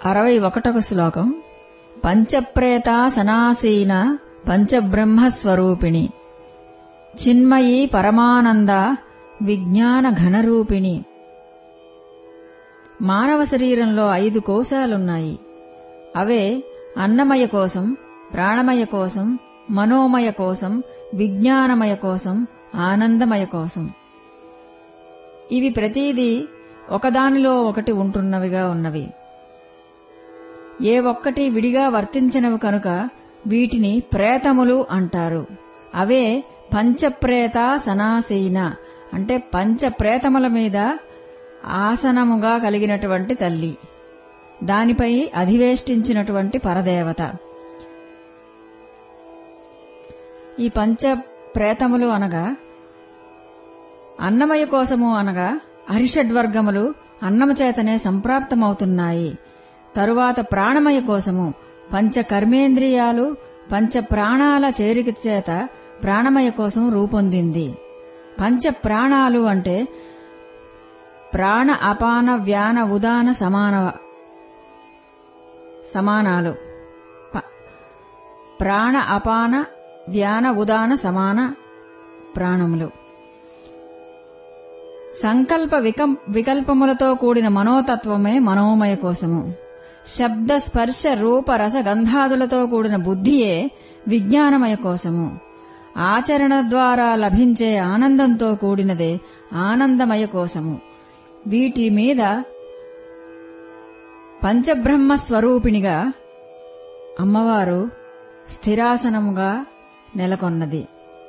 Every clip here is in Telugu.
అరవై ఒకటవ శ్లోకం పంచప్రేత సనాసీన పంచబ్రహ్మస్వరూపిణి చిన్మయీ పరమానంద విజ్ఞాన ఘనరూపిణి మానవ శరీరంలో ఐదు కోశాలున్నాయి అవే అన్నమయ కోసం ప్రాణమయ కోసం మనోమయ కోసం విజ్ఞానమయ కోసం ఆనందమయ కోసం ఇవి ప్రతీదీ ఒకదానిలో ఒకటి ఉంటున్నవిగా ఉన్నవి ఏ ఒక్కటి విడిగా వర్తించినవి కనుక వీటిని ప్రేతములు అంటారు అవే పంచప్రేత సనాసీన అంటే పంచప్రేతముల మీద ఆసనముగా కలిగినటువంటి తల్లి దానిపై అధివేష్టించినటువంటి పరదేవత ఈ పంచ ప్రేతములు అనగా అన్నమయ కోసము అనగా హరిషడ్వర్గములు అన్నము చేతనే సంప్రాప్తమవుతున్నాయి తరువాత ప్రాణమయ కోసము పంచ కర్మేంద్రియాలు పంచ ప్రాణాల చేరిక చేత ప్రాణమయ కోసం రూపొందింది పంచ ప్రాణాలు అంటే ప్రాణ అపాన వ్యాన ఉదాన సమాన సమానాలు ప్రాణ అపాన వ్యాన ఉదాన సమాన ప్రాణములు సంకల్ప వికం వికల్పములతో కూడిన మనోతత్వమే మనోమయ కోసము శబ్ద స్పర్శ రూప రస గంధాదులతో కూడిన బుద్ధియే విజ్ఞానమయ కోసము ఆచరణ ద్వారా లభించే ఆనందంతో కూడినదే ఆనందమయ కోసము వీటి మీద పంచబ్రహ్మ స్వరూపిణిగా అమ్మవారు స్థిరాసనముగా నెలకొన్నది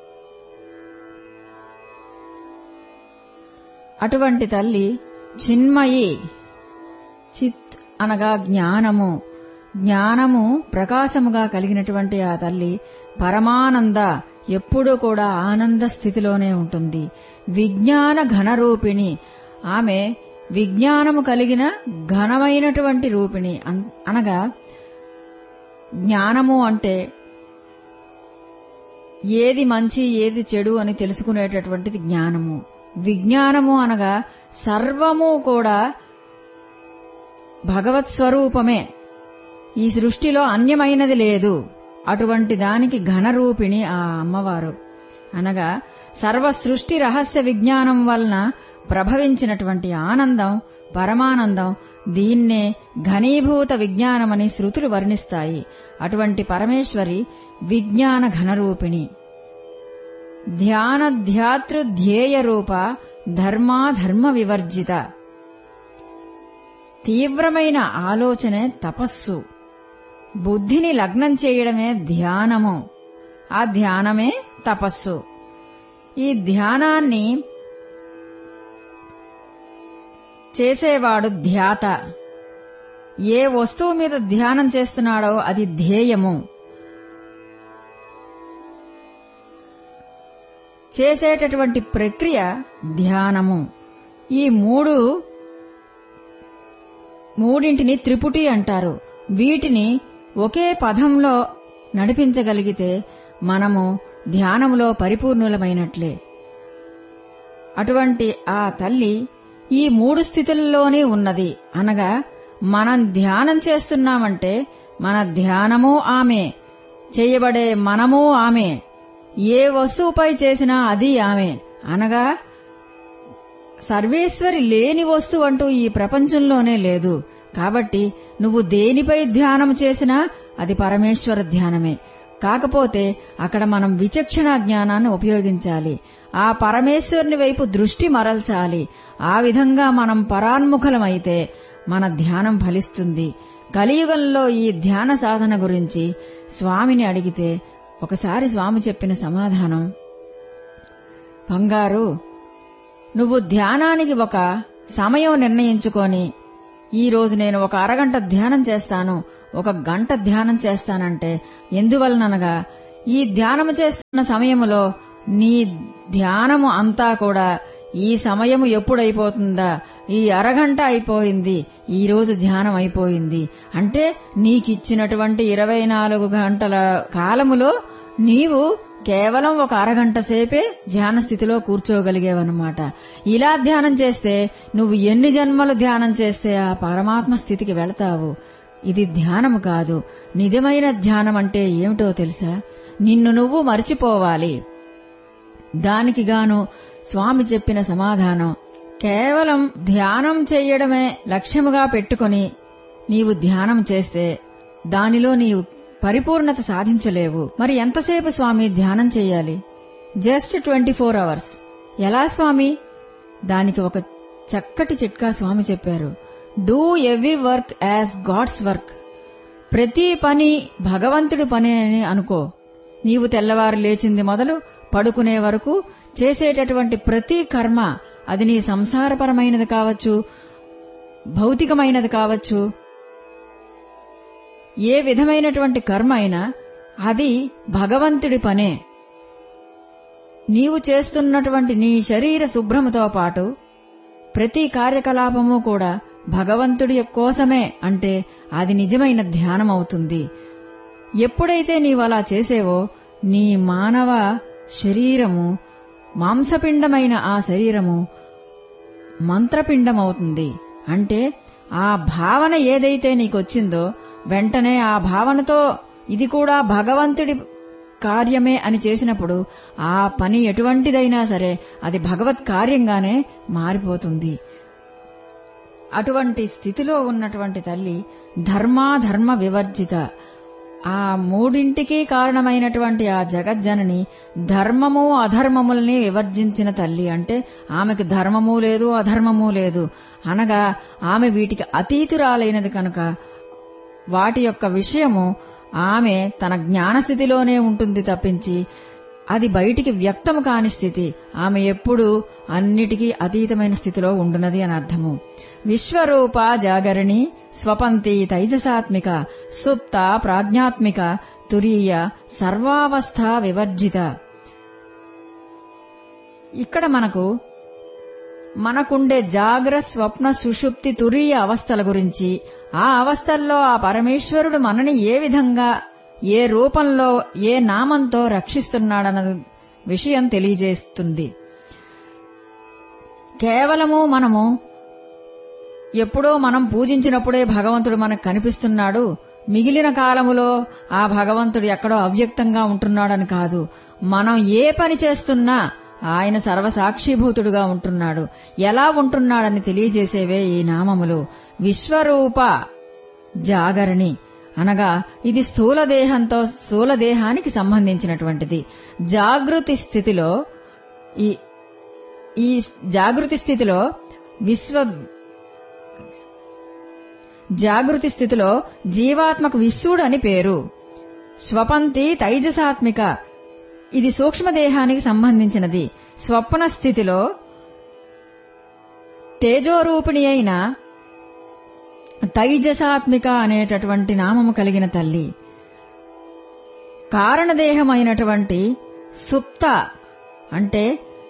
అటువంటి తల్లి చిన్మయి చిత్ అనగా జ్ఞానము జ్ఞానము ప్రకాశముగా కలిగినటువంటి ఆ తల్లి పరమానంద ఎప్పుడూ కూడా ఆనంద స్థితిలోనే ఉంటుంది విజ్ఞాన ఘనరూపిణి ఆమె విజ్ఞానము కలిగిన ఘనమైనటువంటి రూపిణి అనగా జ్ఞానము అంటే ఏది మంచి ఏది చెడు అని తెలుసుకునేటటువంటిది జ్ఞానము విజ్ఞానము అనగా సర్వము కూడా భగవత్ స్వరూపమే ఈ సృష్టిలో అన్యమైనది లేదు అటువంటి దానికి ఘనరూపిణి ఆ అమ్మవారు అనగా సర్వ సృష్టి రహస్య విజ్ఞానం వలన ప్రభవించినటువంటి ఆనందం పరమానందం దీన్నే ఘనీభూత విజ్ఞానమని శృతులు వర్ణిస్తాయి అటువంటి పరమేశ్వరి విజ్ఞాన ఘనరూపిణి ధ్యాన ధ్యాతృ ధ్యేయ రూప ధర్మాధర్మ వివర్జిత తీవ్రమైన ఆలోచనే తపస్సు బుద్ధిని లగ్నం చేయడమే ధ్యానము ఆ ధ్యానమే తపస్సు ఈ ధ్యానాన్ని చేసేవాడు ధ్యాత ఏ వస్తువు మీద ధ్యానం చేస్తున్నాడో అది ధ్యేయము చేసేటటువంటి ప్రక్రియ ధ్యానము ఈ మూడు మూడింటిని త్రిపుటి అంటారు వీటిని ఒకే పదంలో నడిపించగలిగితే మనము ధ్యానములో పరిపూర్ణులమైనట్లే అటువంటి ఆ తల్లి ఈ మూడు స్థితుల్లోనే ఉన్నది అనగా మనం ధ్యానం చేస్తున్నామంటే మన ధ్యానము ఆమె చేయబడే మనము ఆమె ఏ వస్తువుపై చేసినా అది ఆమె అనగా సర్వేశ్వరి లేని వస్తువు అంటూ ఈ ప్రపంచంలోనే లేదు కాబట్టి నువ్వు దేనిపై ధ్యానం చేసినా అది పరమేశ్వర ధ్యానమే కాకపోతే అక్కడ మనం విచక్షణ జ్ఞానాన్ని ఉపయోగించాలి ఆ పరమేశ్వరుని వైపు దృష్టి మరల్చాలి ఆ విధంగా మనం పరాన్ముఖలమైతే మన ధ్యానం ఫలిస్తుంది కలియుగంలో ఈ ధ్యాన సాధన గురించి స్వామిని అడిగితే ఒకసారి స్వామి చెప్పిన సమాధానం బంగారు నువ్వు ధ్యానానికి ఒక సమయం నిర్ణయించుకొని ఈ రోజు నేను ఒక అరగంట ధ్యానం చేస్తాను ఒక గంట ధ్యానం చేస్తానంటే ఎందువలననగా ఈ ధ్యానము చేస్తున్న సమయములో నీ ధ్యానము అంతా కూడా ఈ సమయము ఎప్పుడైపోతుందా ఈ అరగంట అయిపోయింది ఈ రోజు ధ్యానం అయిపోయింది అంటే నీకిచ్చినటువంటి ఇరవై నాలుగు గంటల కాలములో నీవు కేవలం ఒక అరగంట సేపే ధ్యాన స్థితిలో కూర్చోగలిగేవన్నమాట ఇలా ధ్యానం చేస్తే నువ్వు ఎన్ని జన్మలు ధ్యానం చేస్తే ఆ పరమాత్మ స్థితికి వెళతావు ఇది ధ్యానం కాదు నిజమైన ధ్యానం అంటే ఏమిటో తెలుసా నిన్ను నువ్వు మర్చిపోవాలి దానికి గాను స్వామి చెప్పిన సమాధానం కేవలం ధ్యానం చెయ్యడమే లక్ష్యముగా పెట్టుకొని నీవు ధ్యానం చేస్తే దానిలో నీవు పరిపూర్ణత సాధించలేవు మరి ఎంతసేపు స్వామి ధ్యానం చెయ్యాలి జస్ట్ ట్వంటీ ఫోర్ అవర్స్ ఎలా స్వామి దానికి ఒక చక్కటి చిట్కా స్వామి చెప్పారు do every work as God's work ప్రతి పని భగవంతుడి పని అని అనుకో నీవు తెల్లవారు లేచింది మొదలు పడుకునే వరకు చేసేటటువంటి ప్రతి కర్మ అది నీ సంసారపరమైనది కావచ్చు భౌతికమైనది కావచ్చు ఏ విధమైనటువంటి కర్మ అయినా అది భగవంతుడి పనే నీవు చేస్తున్నటువంటి నీ శరీర శుభ్రముతో పాటు ప్రతి కార్యకలాపము కూడా భగవంతుడి కోసమే అంటే అది నిజమైన ధ్యానం అవుతుంది ఎప్పుడైతే నీవు అలా చేసేవో నీ మానవ శరీరము మాంసపిండమైన ఆ శరీరము మంత్రపిండమవుతుంది అంటే ఆ భావన ఏదైతే నీకొచ్చిందో వెంటనే ఆ భావనతో ఇది కూడా భగవంతుడి కార్యమే అని చేసినప్పుడు ఆ పని ఎటువంటిదైనా సరే అది భగవత్ కార్యంగానే మారిపోతుంది అటువంటి స్థితిలో ఉన్నటువంటి తల్లి ధర్మాధర్మ వివర్జిత ఆ మూడింటికి కారణమైనటువంటి ఆ జగజ్జనని ధర్మము అధర్మములని వివర్జించిన తల్లి అంటే ఆమెకు ధర్మము లేదు అధర్మము లేదు అనగా ఆమె వీటికి అతీతురాలైనది కనుక వాటి యొక్క విషయము ఆమె తన జ్ఞానస్థితిలోనే ఉంటుంది తప్పించి అది బయటికి వ్యక్తము కాని స్థితి ఆమె ఎప్పుడూ అన్నిటికీ అతీతమైన స్థితిలో ఉండునది అని అర్థము విశ్వరూప జాగరణి స్వపంతి తైజసాత్మిక సుప్త ప్రాజ్ఞాత్మిక తురీయ సర్వావస్థ వివర్జిత ఇక్కడ మనకు మనకుండే జాగ్ర స్వప్న సుషుప్తి తురీయ అవస్థల గురించి ఆ అవస్థల్లో ఆ పరమేశ్వరుడు మనని ఏ విధంగా ఏ రూపంలో ఏ నామంతో రక్షిస్తున్నాడన్న విషయం తెలియజేస్తుంది కేవలము మనము ఎప్పుడో మనం పూజించినప్పుడే భగవంతుడు మనకు కనిపిస్తున్నాడు మిగిలిన కాలములో ఆ భగవంతుడు ఎక్కడో అవ్యక్తంగా ఉంటున్నాడని కాదు మనం ఏ పని చేస్తున్నా ఆయన సర్వసాక్షిభూతుడుగా ఉంటున్నాడు ఎలా ఉంటున్నాడని తెలియజేసేవే ఈ నామములు విశ్వరూప జాగరణి అనగా ఇది స్థూల దేహంతో స్థూల దేహానికి సంబంధించినటువంటిది జాగృతి స్థితిలో ఈ ఈ జాగృతి స్థితిలో విశ్వ జాగృతి స్థితిలో జీవాత్మకు విశ్వడు అని పేరు స్వపంతి తైజసాత్మిక ఇది సూక్ష్మదేహానికి సంబంధించినది స్వప్న స్థితిలో తేజోరూపిణి అయిన తైజసాత్మిక అనేటటువంటి నామము కలిగిన తల్లి కారణదేహమైనటువంటి సుప్త అంటే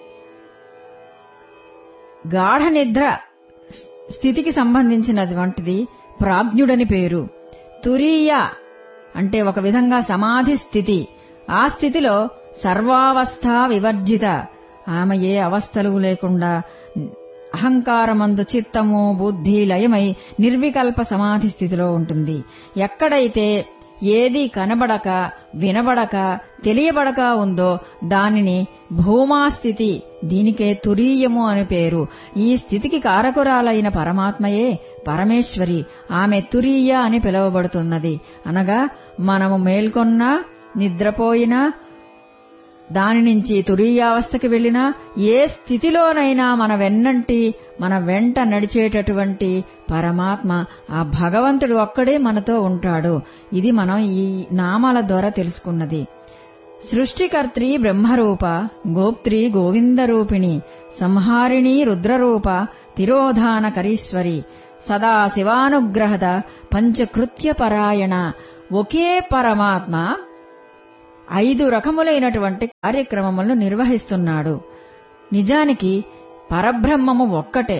గాఢ నిద్ర స్థితికి సంబంధించినటువంటిది ప్రాజ్ఞుడని పేరు తురీయ అంటే ఒక విధంగా సమాధి స్థితి ఆ స్థితిలో సర్వావస్థ వివర్జిత ఆమె ఏ అవస్థలు లేకుండా అహంకారమందు చిత్తము బుద్ధి లయమై నిర్వికల్ప సమాధి స్థితిలో ఉంటుంది ఎక్కడైతే ఏది కనబడక వినబడక తెలియబడక ఉందో దానిని భూమాస్థితి దీనికే తురీయము అని పేరు ఈ స్థితికి కారకురాలైన పరమాత్మయే పరమేశ్వరి ఆమె తురీయ అని పిలువబడుతున్నది అనగా మనము మేల్కొన్నా నిద్రపోయినా దాని నుంచి తురీయావస్థకి వెళ్లినా ఏ స్థితిలోనైనా మన వెన్నంటి మన వెంట నడిచేటటువంటి పరమాత్మ ఆ భగవంతుడు ఒక్కడే మనతో ఉంటాడు ఇది మనం ఈ నామాల ద్వారా తెలుసుకున్నది సృష్టికర్త్రి బ్రహ్మరూప గోప్త్రి గోవిందరూపిణి సంహారిణి రుద్రరూప తిరోధానకరీశ్వరి సదా శివానుగ్రహద పంచకృత్య పరాయణ ఒకే పరమాత్మ ఐదు రకములైనటువంటి కార్యక్రమములను నిర్వహిస్తున్నాడు నిజానికి పరబ్రహ్మము ఒక్కటే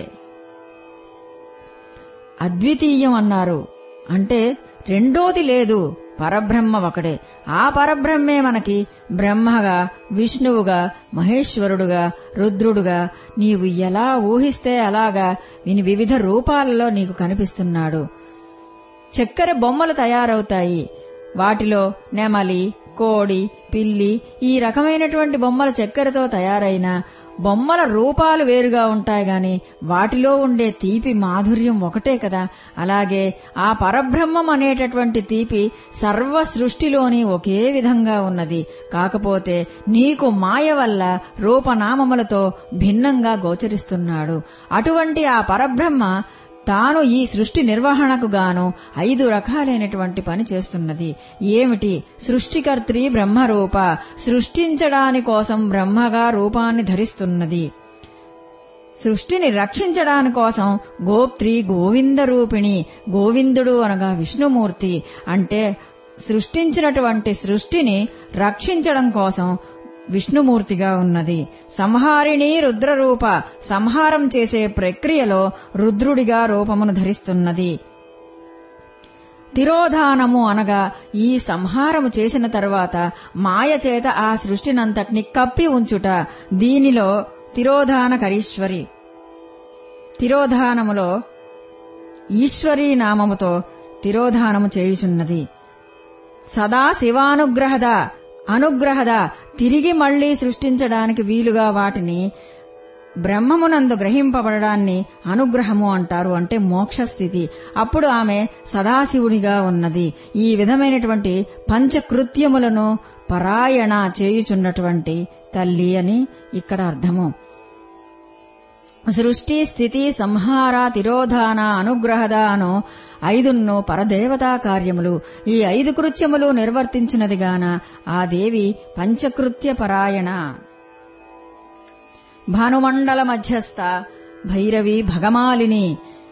అద్వితీయం అన్నారు అంటే రెండోది లేదు పరబ్రహ్మ ఒకటే ఆ పరబ్రహ్మే మనకి బ్రహ్మగా విష్ణువుగా మహేశ్వరుడుగా రుద్రుడుగా నీవు ఎలా ఊహిస్తే అలాగా విని వివిధ రూపాలలో నీకు కనిపిస్తున్నాడు చక్కెర బొమ్మలు తయారవుతాయి వాటిలో నెమలి కోడి పిల్లి ఈ రకమైనటువంటి బొమ్మల చక్కెరతో తయారైన బొమ్మల రూపాలు వేరుగా ఉంటాయి గాని వాటిలో ఉండే తీపి మాధుర్యం ఒకటే కదా అలాగే ఆ పరబ్రహ్మం అనేటటువంటి తీపి సర్వ సృష్టిలోని ఒకే విధంగా ఉన్నది కాకపోతే నీకు మాయ వల్ల రూపనామములతో భిన్నంగా గోచరిస్తున్నాడు అటువంటి ఆ పరబ్రహ్మ తాను ఈ సృష్టి నిర్వహణకు గాను ఐదు రకాలైనటువంటి పని చేస్తున్నది ఏమిటి సృష్టికర్త్రి బ్రహ్మరూప సృష్టించడాని కోసం బ్రహ్మగా రూపాన్ని ధరిస్తున్నది సృష్టిని రక్షించడాని కోసం గోప్త్రి గోవింద రూపిణి గోవిందుడు అనగా విష్ణుమూర్తి అంటే సృష్టించినటువంటి సృష్టిని రక్షించడం కోసం విష్ణుమూర్తిగా ఉన్నది సంహారిణి రుద్రరూప సంహారం చేసే ప్రక్రియలో రుద్రుడిగా రూపమును ధరిస్తున్నది తిరోధానము అనగా ఈ సంహారము చేసిన తర్వాత మాయ చేత ఆ సృష్టినంతటిని కప్పి ఉంచుట దీనిలో తిరోధానకరీశ్వరి తిరోధానములో ఈశ్వరీ నామముతో తిరోధానము చేయుచున్నది సదా శివానుగ్రహద అనుగ్రహద తిరిగి మళ్లీ సృష్టించడానికి వీలుగా వాటిని బ్రహ్మమునందు గ్రహింపబడడాన్ని అనుగ్రహము అంటారు అంటే మోక్షస్థితి అప్పుడు ఆమె సదాశివునిగా ఉన్నది ఈ విధమైనటువంటి పంచకృత్యములను పరాయణ చేయుచున్నటువంటి తల్లి అని ఇక్కడ అర్థము సృష్టి స్థితి సంహార తిరోధాన అనుగ్రహద అను ఐదున్నో పరదేవతా కార్యములు ఈ ఐదు కృత్యములు నిర్వర్తించినదిగాన ఆ దేవి పంచకృత్య పరాయణ భానుమండల మధ్యస్థ భైరవి భగమాలిని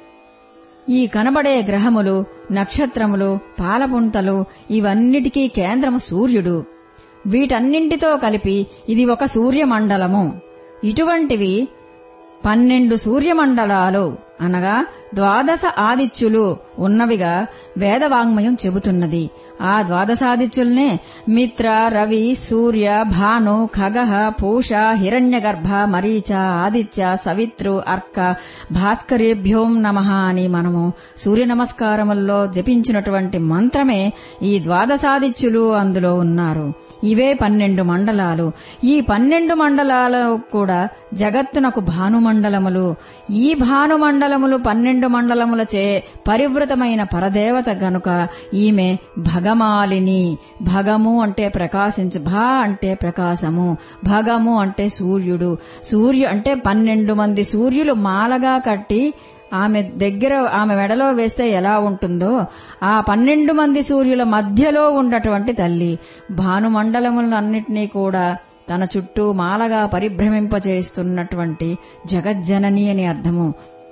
ఈ కనబడే గ్రహములు నక్షత్రములు పాలపుంతలు ఇవన్నిటికీ కేంద్రము సూర్యుడు వీటన్నింటితో కలిపి ఇది ఒక సూర్యమండలము ఇటువంటివి పన్నెండు సూర్యమండలాలు అనగా ద్వాదశ ఆదిత్యులు ఉన్నవిగా వేదవాంగ్మయం చెబుతున్నది ఆ ద్వాదశాదిత్యుల్నే మిత్ర రవి సూర్య భాను ఖగహ పూష హిరణ్యగర్భ మరీచ ఆదిత్య సవిత్రు అర్క భాస్కరేభ్యోం నమ అని మనము సూర్య నమస్కారముల్లో జపించినటువంటి మంత్రమే ఈ ద్వాదశాదిత్యులు అందులో ఉన్నారు ఇవే పన్నెండు మండలాలు ఈ పన్నెండు మండలాలు కూడా జగత్తునకు భానుమండలములు ఈ భానుమండలములు పన్నెండు మండలములచే పరివృతమైన పరదేవత గనుక ఈమె భగమాలిని భగము అంటే ప్రకాశించు భా అంటే ప్రకాశము భగము అంటే సూర్యుడు సూర్యు అంటే పన్నెండు మంది సూర్యులు మాలగా కట్టి ఆమె దగ్గర ఆమె మెడలో వేస్తే ఎలా ఉంటుందో ఆ పన్నెండు మంది సూర్యుల మధ్యలో ఉన్నటువంటి తల్లి భానుమండలములన్నింటినీ కూడా తన చుట్టూ మాలగా పరిభ్రమింపచేస్తున్నటువంటి జగజ్జనని అని అర్థము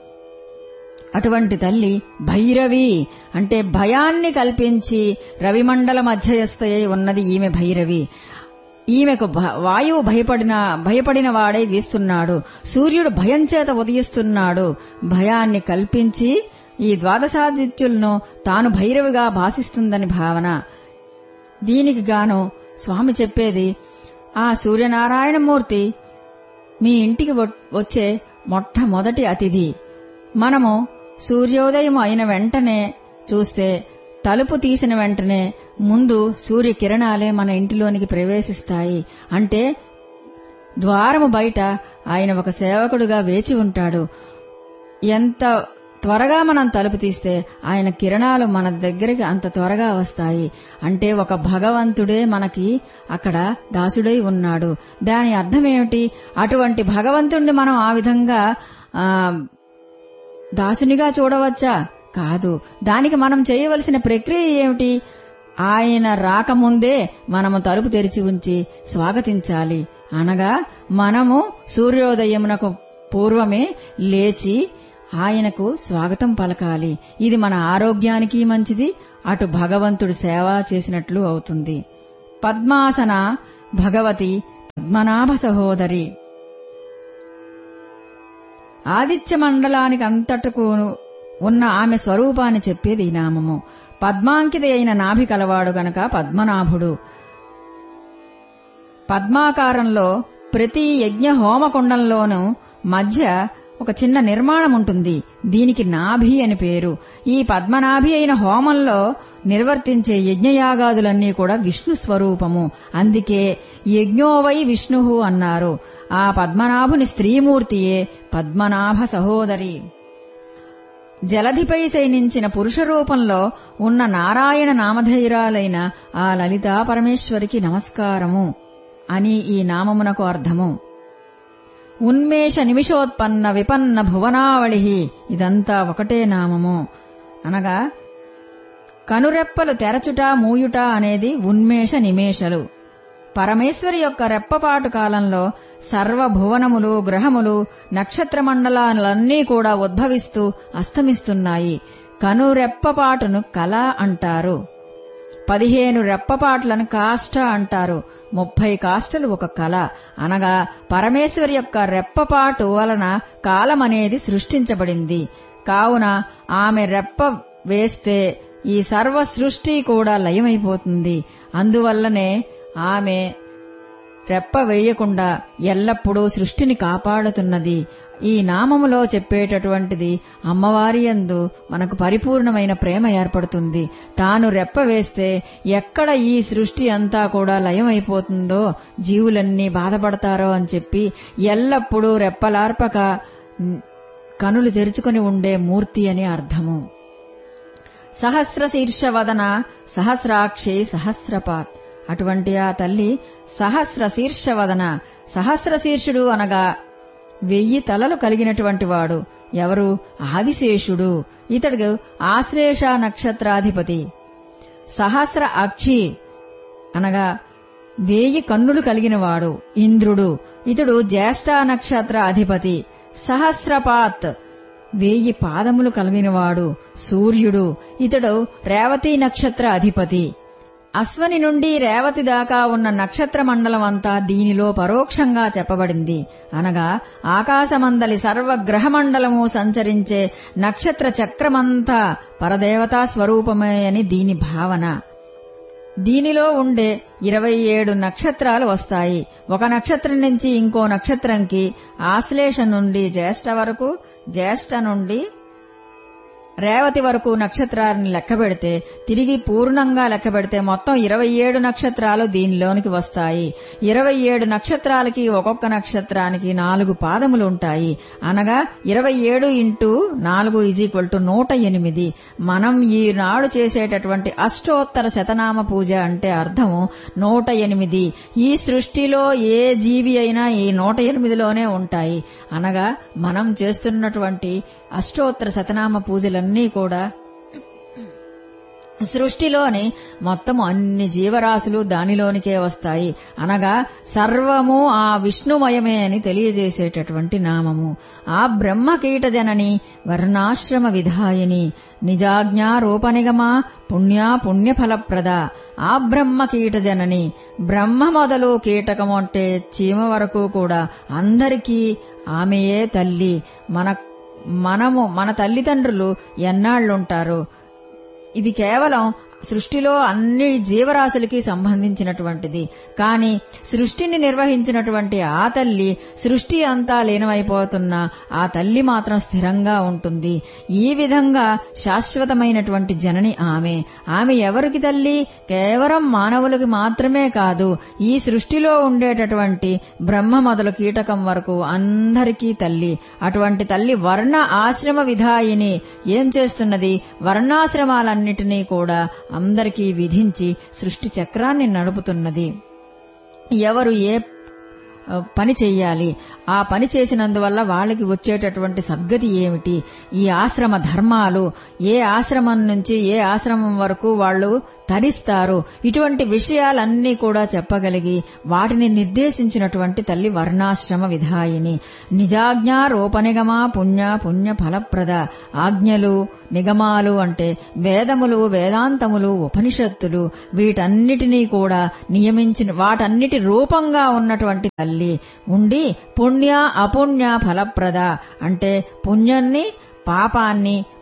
అటువంటి తల్లి భైరవి అంటే భయాన్ని కల్పించి రవిమండల మధ్యస్థయై ఉన్నది ఈమె భైరవి ఈమెకు వాయువు భయపడిన భయపడిన వాడై వీస్తున్నాడు సూర్యుడు భయం చేత ఉదయిస్తున్నాడు భయాన్ని కల్పించి ఈ ద్వాదశాదిత్యులను తాను భైరవిగా భాషిస్తుందని భావన దీనికి గాను స్వామి చెప్పేది ఆ సూర్యనారాయణమూర్తి మీ ఇంటికి వచ్చే మొట్టమొదటి అతిథి మనము సూర్యోదయం అయిన వెంటనే చూస్తే తలుపు తీసిన వెంటనే ముందు సూర్యకిరణాలే మన ఇంటిలోనికి ప్రవేశిస్తాయి అంటే ద్వారము బయట ఆయన ఒక సేవకుడుగా వేచి ఉంటాడు ఎంత త్వరగా మనం తలుపు తీస్తే ఆయన కిరణాలు మన దగ్గరికి అంత త్వరగా వస్తాయి అంటే ఒక భగవంతుడే మనకి అక్కడ దాసుడై ఉన్నాడు దాని అర్థం ఏమిటి అటువంటి భగవంతుణ్ణి మనం ఆ విధంగా దాసునిగా చూడవచ్చా కాదు దానికి మనం చేయవలసిన ప్రక్రియ ఏమిటి ఆయన రాకముందే మనము తలుపు తెరిచి ఉంచి స్వాగతించాలి అనగా మనము సూర్యోదయమునకు పూర్వమే లేచి ఆయనకు స్వాగతం పలకాలి ఇది మన ఆరోగ్యానికి మంచిది అటు భగవంతుడి సేవ చేసినట్లు అవుతుంది పద్మాసన భగవతి పద్మనాభ సహోదరి ఆదిత్య మండలానికి అంతటకు ఉన్న ఆమె స్వరూపాన్ని చెప్పేది ఈ నామము పద్మాంకిత అయిన నాభి కలవాడు గనక పద్మనాభుడు పద్మాకారంలో ప్రతి యజ్ఞ హోమకుండంలోనూ మధ్య ఒక చిన్న నిర్మాణం ఉంటుంది దీనికి నాభి అని పేరు ఈ పద్మనాభి అయిన హోమంలో నిర్వర్తించే యజ్ఞయాగాదులన్నీ కూడా విష్ణు స్వరూపము అందుకే యజ్ఞోవై విష్ణు అన్నారు ఆ పద్మనాభుని స్త్రీమూర్తియే పద్మనాభ సహోదరి జలధిపై శయనించిన పురుష రూపంలో ఉన్న నారాయణ నామధైర్యాలైన ఆ లలితా పరమేశ్వరికి నమస్కారము అని ఈ నామమునకు అర్థము ఉన్మేష నిమిషోత్పన్న విపన్న భువనావళి ఇదంతా ఒకటే నామము అనగా కనురెప్పలు తెరచుట మూయుట అనేది ఉన్మేష నిమేషలు పరమేశ్వరి యొక్క రెప్పపాటు కాలంలో సర్వభువనములు గ్రహములు నక్షత్ర మండలాలన్నీ కూడా ఉద్భవిస్తూ అస్తమిస్తున్నాయి కనురెప్పపాటును కళ అంటారు పదిహేను రెప్పపాట్లను కాష్ట అంటారు ముప్పై కాష్టలు ఒక కళ అనగా పరమేశ్వరి యొక్క రెప్పపాటు వలన కాలమనేది సృష్టించబడింది కావున ఆమె రెప్ప వేస్తే ఈ సర్వ సృష్టి కూడా లయమైపోతుంది అందువల్లనే ఆమె రెప్ప వేయకుండా ఎల్లప్పుడూ సృష్టిని కాపాడుతున్నది ఈ నామములో చెప్పేటటువంటిది అమ్మవారి యందు మనకు పరిపూర్ణమైన ప్రేమ ఏర్పడుతుంది తాను రెప్ప వేస్తే ఎక్కడ ఈ సృష్టి అంతా కూడా లయమైపోతుందో జీవులన్నీ బాధపడతారో అని చెప్పి ఎల్లప్పుడూ రెప్పలార్పక కనులు తెరుచుకుని ఉండే మూర్తి అని అర్థము సహస్ర శీర్షవదన సహస్రాక్షి సహస్రపాత్ అటువంటి ఆ తల్లి సహస్ర శీర్షవదన సహస్ర శీర్షుడు అనగా వెయ్యి తలలు కలిగినటువంటి వాడు ఎవరు ఆదిశేషుడు ఇతడు ఆశ్లేష నక్షత్రాధిపతి సహస్ర అక్షి అనగా వేయి కన్నులు కలిగినవాడు ఇంద్రుడు ఇతడు జ్యేష్ఠ నక్షత్ర అధిపతి సహస్రపాత్ వేయి పాదములు కలిగినవాడు సూర్యుడు ఇతడు రేవతి నక్షత్ర అధిపతి అశ్వని నుండి రేవతి దాకా ఉన్న నక్షత్ర మండలం అంతా దీనిలో పరోక్షంగా చెప్పబడింది అనగా ఆకాశమందలి సర్వగ్రహమండలము సంచరించే నక్షత్ర చక్రమంతా పరదేవతా స్వరూపమే అని దీని భావన దీనిలో ఉండే ఇరవై ఏడు నక్షత్రాలు వస్తాయి ఒక నక్షత్రం నుంచి ఇంకో నక్షత్రంకి ఆశ్లేష నుండి జ్యేష్ఠ వరకు జ్యేష్ఠ నుండి రేవతి వరకు నక్షత్రాన్ని లెక్క పెడితే తిరిగి పూర్ణంగా లెక్క పెడితే మొత్తం ఇరవై ఏడు నక్షత్రాలు దీనిలోనికి వస్తాయి ఇరవై ఏడు నక్షత్రాలకి ఒక్కొక్క నక్షత్రానికి నాలుగు పాదములు ఉంటాయి అనగా ఇరవై ఏడు ఇంటూ నాలుగు ఈజ్ ఈక్వల్ టు నూట ఎనిమిది మనం ఈనాడు చేసేటటువంటి అష్టోత్తర శతనామ పూజ అంటే అర్థము నూట ఎనిమిది ఈ సృష్టిలో ఏ జీవి అయినా ఈ నూట ఎనిమిదిలోనే ఉంటాయి అనగా మనం చేస్తున్నటువంటి అష్టోత్తర శతనామ పూజలన్నీ కూడా సృష్టిలోని మొత్తం అన్ని జీవరాశులు దానిలోనికే వస్తాయి అనగా సర్వము ఆ విష్ణుమయమే అని తెలియజేసేటటువంటి నామము ఆ బ్రహ్మ కీట జనని వర్ణాశ్రమ విధాయిని నిజాజ్ఞారూపనిగమా పుణ్యా పుణ్యఫలప్రద ఆ బ్రహ్మ కీట జనని బ్రహ్మ మొదలు కీటకము అంటే చీమ వరకు కూడా అందరికీ ఆమెయే తల్లి మన మనము మన తల్లిదండ్రులు ఎన్నాళ్లుంటారు ఇది కేవలం సృష్టిలో అన్ని జీవరాశులకి సంబంధించినటువంటిది కానీ సృష్టిని నిర్వహించినటువంటి ఆ తల్లి సృష్టి అంతా లీనమైపోతున్న ఆ తల్లి మాత్రం స్థిరంగా ఉంటుంది ఈ విధంగా శాశ్వతమైనటువంటి జనని ఆమె ఆమె ఎవరికి తల్లి కేవలం మానవులకి మాత్రమే కాదు ఈ సృష్టిలో ఉండేటటువంటి బ్రహ్మ మొదలు కీటకం వరకు అందరికీ తల్లి అటువంటి తల్లి వర్ణ ఆశ్రమ విధాయిని ఏం చేస్తున్నది వర్ణాశ్రమాలన్నిటినీ కూడా అందరికీ విధించి సృష్టి చక్రాన్ని నడుపుతున్నది ఎవరు ఏ పని చెయ్యాలి ఆ పని చేసినందువల్ల వాళ్ళకి వచ్చేటటువంటి సద్గతి ఏమిటి ఈ ఆశ్రమ ధర్మాలు ఏ ఆశ్రమం నుంచి ఏ ఆశ్రమం వరకు వాళ్ళు తరిస్తారు ఇటువంటి విషయాలన్నీ కూడా చెప్పగలిగి వాటిని నిర్దేశించినటువంటి తల్లి వర్ణాశ్రమ విధాయిని నిజాజ్ఞారోపనిగమా పుణ్య పుణ్య ఫలప్రద ఆజ్ఞలు నిగమాలు అంటే వేదములు వేదాంతములు ఉపనిషత్తులు వీటన్నిటినీ కూడా నియమించిన వాటన్నిటి రూపంగా ఉన్నటువంటి తల్లి ఉండి పుణ్య అపుణ్య ఫలప్రద అంటే పుణ్యాన్ని పాపాన్ని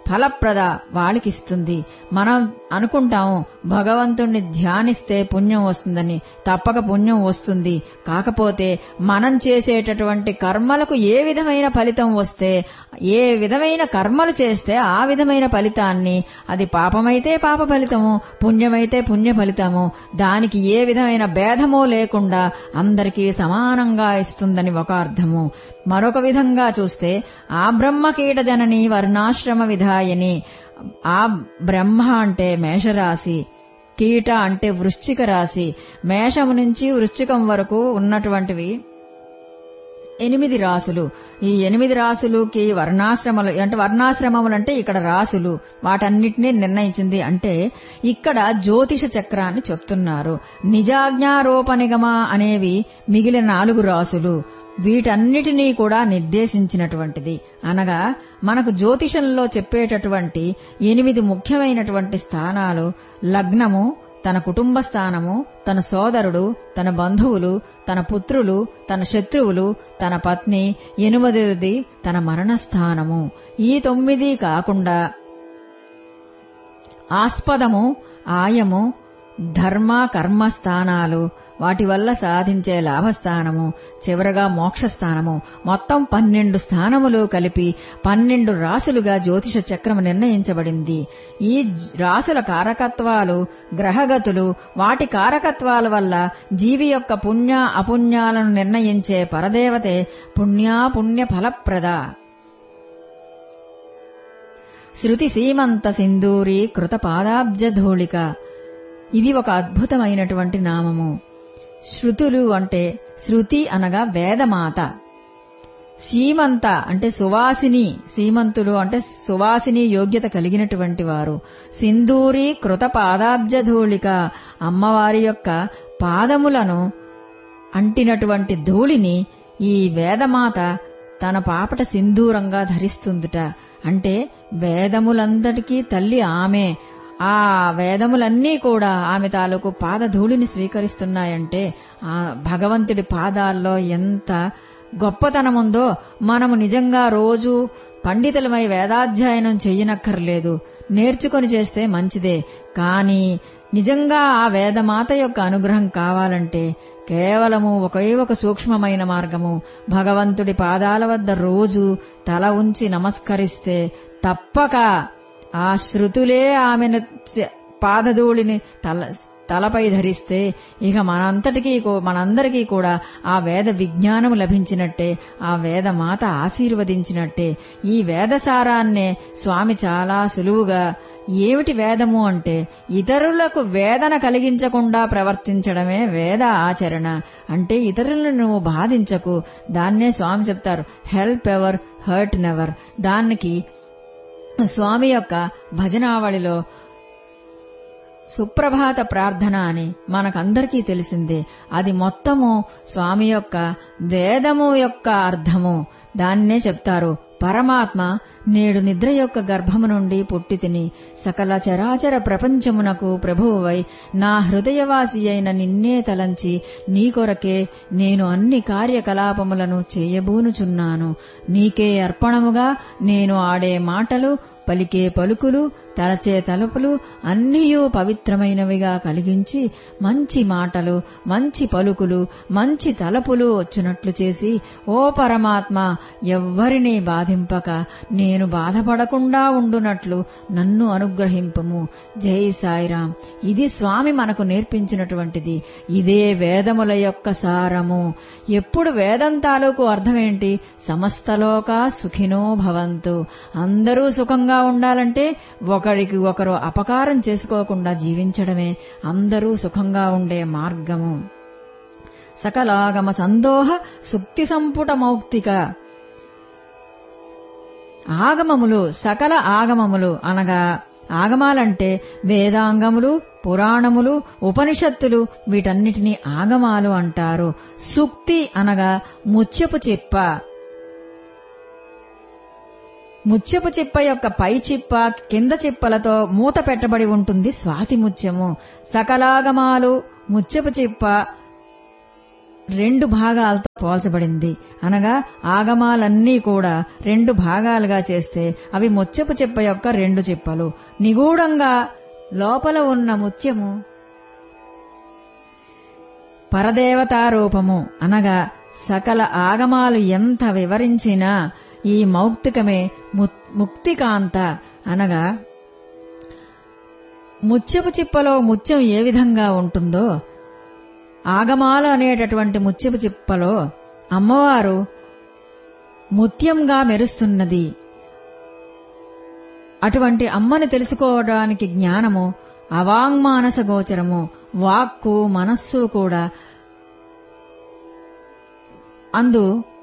ఫలప్రద వాళ్ళకిస్తుంది మనం అనుకుంటాము భగవంతుణ్ణి ధ్యానిస్తే పుణ్యం వస్తుందని తప్పక పుణ్యం వస్తుంది కాకపోతే మనం చేసేటటువంటి కర్మలకు ఏ విధమైన ఫలితం వస్తే ఏ విధమైన కర్మలు చేస్తే ఆ విధమైన ఫలితాన్ని అది పాపమైతే పాప ఫలితము పుణ్యమైతే పుణ్య ఫలితము దానికి ఏ విధమైన భేదమో లేకుండా అందరికీ సమానంగా ఇస్తుందని ఒక అర్థము మరొక విధంగా చూస్తే ఆ బ్రహ్మ కీట జనని వర్ణాశ్రమ విధాయని ఆ బ్రహ్మ అంటే మేషరాశి కీట అంటే వృశ్చిక రాశి మేషము నుంచి వృశ్చికం వరకు ఉన్నటువంటివి ఎనిమిది రాసులు ఈ ఎనిమిది రాసులుకి వర్ణాశ్రమలు అంటే వర్ణాశ్రమములు అంటే ఇక్కడ రాసులు వాటన్నిటినీ నిర్ణయించింది అంటే ఇక్కడ జ్యోతిష చక్రాన్ని చెప్తున్నారు నిజాజ్ఞారోప నిగమ అనేవి మిగిలిన నాలుగు రాసులు వీటన్నిటినీ కూడా నిర్దేశించినటువంటిది అనగా మనకు జ్యోతిషంలో చెప్పేటటువంటి ఎనిమిది ముఖ్యమైనటువంటి స్థానాలు లగ్నము తన కుటుంబ స్థానము తన సోదరుడు తన బంధువులు తన పుత్రులు తన శత్రువులు తన పత్ని ఎనిమిదిది తన మరణస్థానము ఈ తొమ్మిది కాకుండా ఆస్పదము ఆయము ధర్మ కర్మ స్థానాలు వాటి వల్ల సాధించే లాభస్థానము చివరగా మోక్షస్థానము మొత్తం పన్నెండు స్థానములు కలిపి పన్నెండు రాసులుగా జ్యోతిష చక్రం నిర్ణయించబడింది ఈ రాసుల కారకత్వాలు గ్రహగతులు వాటి కారకత్వాల వల్ల జీవి యొక్క పుణ్య అపుణ్యాలను నిర్ణయించే పరదేవతే పుణ్యాపుణ్య ఫలప్రద శృతి సీమంత సింధూరి కృత పాదాబ్జధూళిక ఇది ఒక అద్భుతమైనటువంటి నామము శృతులు అంటే శృతి అనగా వేదమాత సీమంత అంటే సువాసిని సీమంతులు అంటే సువాసిని యోగ్యత కలిగినటువంటి వారు సింధూరి కృత పాదాబ్జధూళిక అమ్మవారి యొక్క పాదములను అంటినటువంటి ధూళిని ఈ వేదమాత తన పాపట సింధూరంగా ధరిస్తుందిట అంటే వేదములందరికీ తల్లి ఆమె ఆ వేదములన్నీ కూడా ఆమె తాలూకు పాదధూళిని స్వీకరిస్తున్నాయంటే ఆ భగవంతుడి పాదాల్లో ఎంత గొప్పతనముందో మనము నిజంగా రోజు పండితులమై వేదాధ్యయనం చెయ్యనక్కర్లేదు నేర్చుకొని చేస్తే మంచిదే కానీ నిజంగా ఆ వేదమాత యొక్క అనుగ్రహం కావాలంటే కేవలము ఒకే ఒక సూక్ష్మమైన మార్గము భగవంతుడి పాదాల వద్ద రోజు తల ఉంచి నమస్కరిస్తే తప్పక ఆ శృతులే ఆమెను పాదధూళిని తల తలపై ధరిస్తే ఇక మనంతటికీ మనందరికీ కూడా ఆ వేద విజ్ఞానం లభించినట్టే ఆ వేదమాత ఆశీర్వదించినట్టే ఈ వేదసారాన్నే స్వామి చాలా సులువుగా ఏమిటి వేదము అంటే ఇతరులకు వేదన కలిగించకుండా ప్రవర్తించడమే వేద ఆచరణ అంటే ఇతరులను నువ్వు బాధించకు దాన్నే స్వామి చెప్తారు హెల్ప్ ఎవర్ హర్ట్ నెవర్ దానికి స్వామి యొక్క భజనావళిలో సుప్రభాత ప్రార్థన అని మనకందరికీ తెలిసిందే అది మొత్తము స్వామి యొక్క వేదము యొక్క అర్థము దాన్నే చెప్తారు పరమాత్మ నేడు నిద్ర యొక్క గర్భము నుండి పుట్టి తిని సకల చరాచర ప్రపంచమునకు ప్రభువువై నా హృదయవాసి అయిన నిన్నే తలంచి నీ కొరకే నేను అన్ని కార్యకలాపములను చేయబూనుచున్నాను నీకే అర్పణముగా నేను ఆడే మాటలు పలికే పలుకులు తలచే తలుపులు అన్నీయూ పవిత్రమైనవిగా కలిగించి మంచి మాటలు మంచి పలుకులు మంచి తలపులు వచ్చినట్లు చేసి ఓ పరమాత్మ ఎవ్వరినీ బాధింపక నేను బాధపడకుండా ఉండునట్లు నన్ను అనుగ్రహింపము జై సాయిరాం ఇది స్వామి మనకు నేర్పించినటువంటిది ఇదే వేదముల యొక్క సారము ఎప్పుడు వేదం తాలూకు అర్థమేంటి సమస్తలోక సుఖినో భవంతు అందరూ సుఖంగా ఉండాలంటే ఒకరికి ఒకరు అపకారం చేసుకోకుండా జీవించడమే అందరూ సుఖంగా ఉండే మార్గము సకలాగమ సందోహ సుక్తి సంపుట మౌక్తిక ఆగమములు సకల ఆగమములు అనగా ఆగమాలంటే వేదాంగములు పురాణములు ఉపనిషత్తులు వీటన్నిటినీ ఆగమాలు అంటారు సుక్తి అనగా ముత్యపు చిప్ప ముత్యపు చిప్ప యొక్క పై చిప్ప కింద చిప్పలతో మూత పెట్టబడి ఉంటుంది స్వాతి ముత్యము సకలాగమాలు ముత్యపు చిప్ప రెండు భాగాలతో పోల్చబడింది అనగా ఆగమాలన్నీ కూడా రెండు భాగాలుగా చేస్తే అవి ముత్యపు చిప్ప యొక్క రెండు చిప్పలు నిగూఢంగా లోపల ఉన్న ముత్యము పరదేవతారూపము అనగా సకల ఆగమాలు ఎంత వివరించినా ఈ మౌక్తికమే ముక్తికాంత అనగా ముత్యపు చిప్పలో ముత్యం ఏ విధంగా ఉంటుందో ఆగమాలు అనేటటువంటి ముత్యపు చిప్పలో అమ్మవారు ముత్యంగా మెరుస్తున్నది అటువంటి అమ్మని తెలుసుకోవడానికి జ్ఞానము అవాంగ్మానస గోచరము వాక్కు మనస్సు కూడా అందు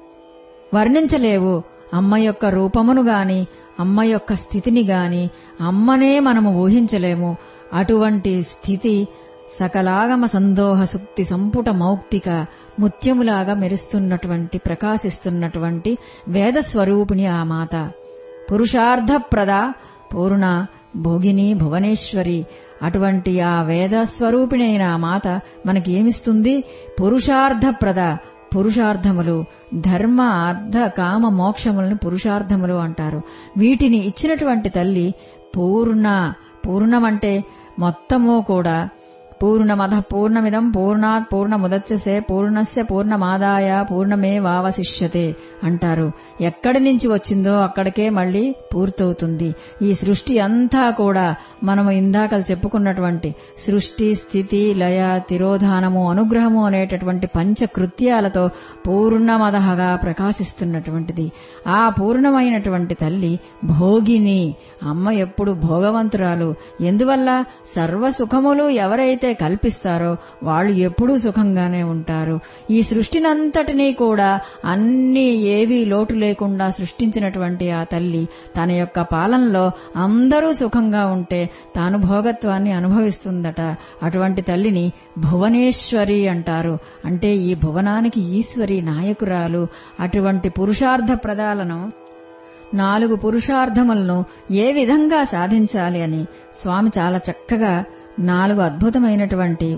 వర్ణించలేవు అమ్మ యొక్క రూపమును గాని అమ్మ యొక్క స్థితిని గాని అమ్మనే మనము ఊహించలేము అటువంటి స్థితి సకలాగమ సందోహ సుక్తి సంపుట మౌక్తిక ముత్యములాగా మెరుస్తున్నటువంటి ప్రకాశిస్తున్నటువంటి వేద స్వరూపిణి ఆ మాత పురుషార్థప్రద పూర్ణ భోగిని భువనేశ్వరి అటువంటి ఆ వేద స్వరూపిణైన ఆ మాత మనకి ఏమిస్తుంది పురుషార్థప్రద పురుషార్థములు ధర్మ అర్థ కామ మోక్షములను పురుషార్థములు అంటారు వీటిని ఇచ్చినటువంటి తల్లి పూర్ణ పూర్ణమంటే మొత్తము కూడా పూర్ణమద పూర్ణమిదం పూర్ణాత్ పూర్ణముదచ్చసే పూర్ణస్య పూర్ణమాదాయ పూర్ణమే వావశిష్యతే అంటారు ఎక్కడి నుంచి వచ్చిందో అక్కడికే మళ్ళీ పూర్తవుతుంది ఈ సృష్టి అంతా కూడా మనము ఇందాకలు చెప్పుకున్నటువంటి సృష్టి స్థితి లయ తిరోధానము అనుగ్రహము అనేటటువంటి పంచకృత్యాలతో పూర్ణమదహగా ప్రకాశిస్తున్నటువంటిది ఆ పూర్ణమైనటువంటి తల్లి భోగిని అమ్మ ఎప్పుడు భోగవంతురాలు ఎందువల్ల సర్వ సుఖములు ఎవరైతే కల్పిస్తారో వాళ్ళు ఎప్పుడూ సుఖంగానే ఉంటారు ఈ సృష్టినంతటినీ కూడా అన్ని ఏవీ లోటు లేకుండా సృష్టించినటువంటి ఆ తల్లి తన యొక్క పాలనలో అందరూ సుఖంగా ఉంటే తాను భోగత్వాన్ని అనుభవిస్తుందట అటువంటి తల్లిని భువనేశ్వరి అంటారు అంటే ఈ భువనానికి ఈశ్వరి నాయకురాలు అటువంటి పురుషార్థ ప్రదాలను నాలుగు పురుషార్థములను ఏ విధంగా సాధించాలి అని స్వామి చాలా చక్కగా నాలుగు అద్భుతమైనటువంటి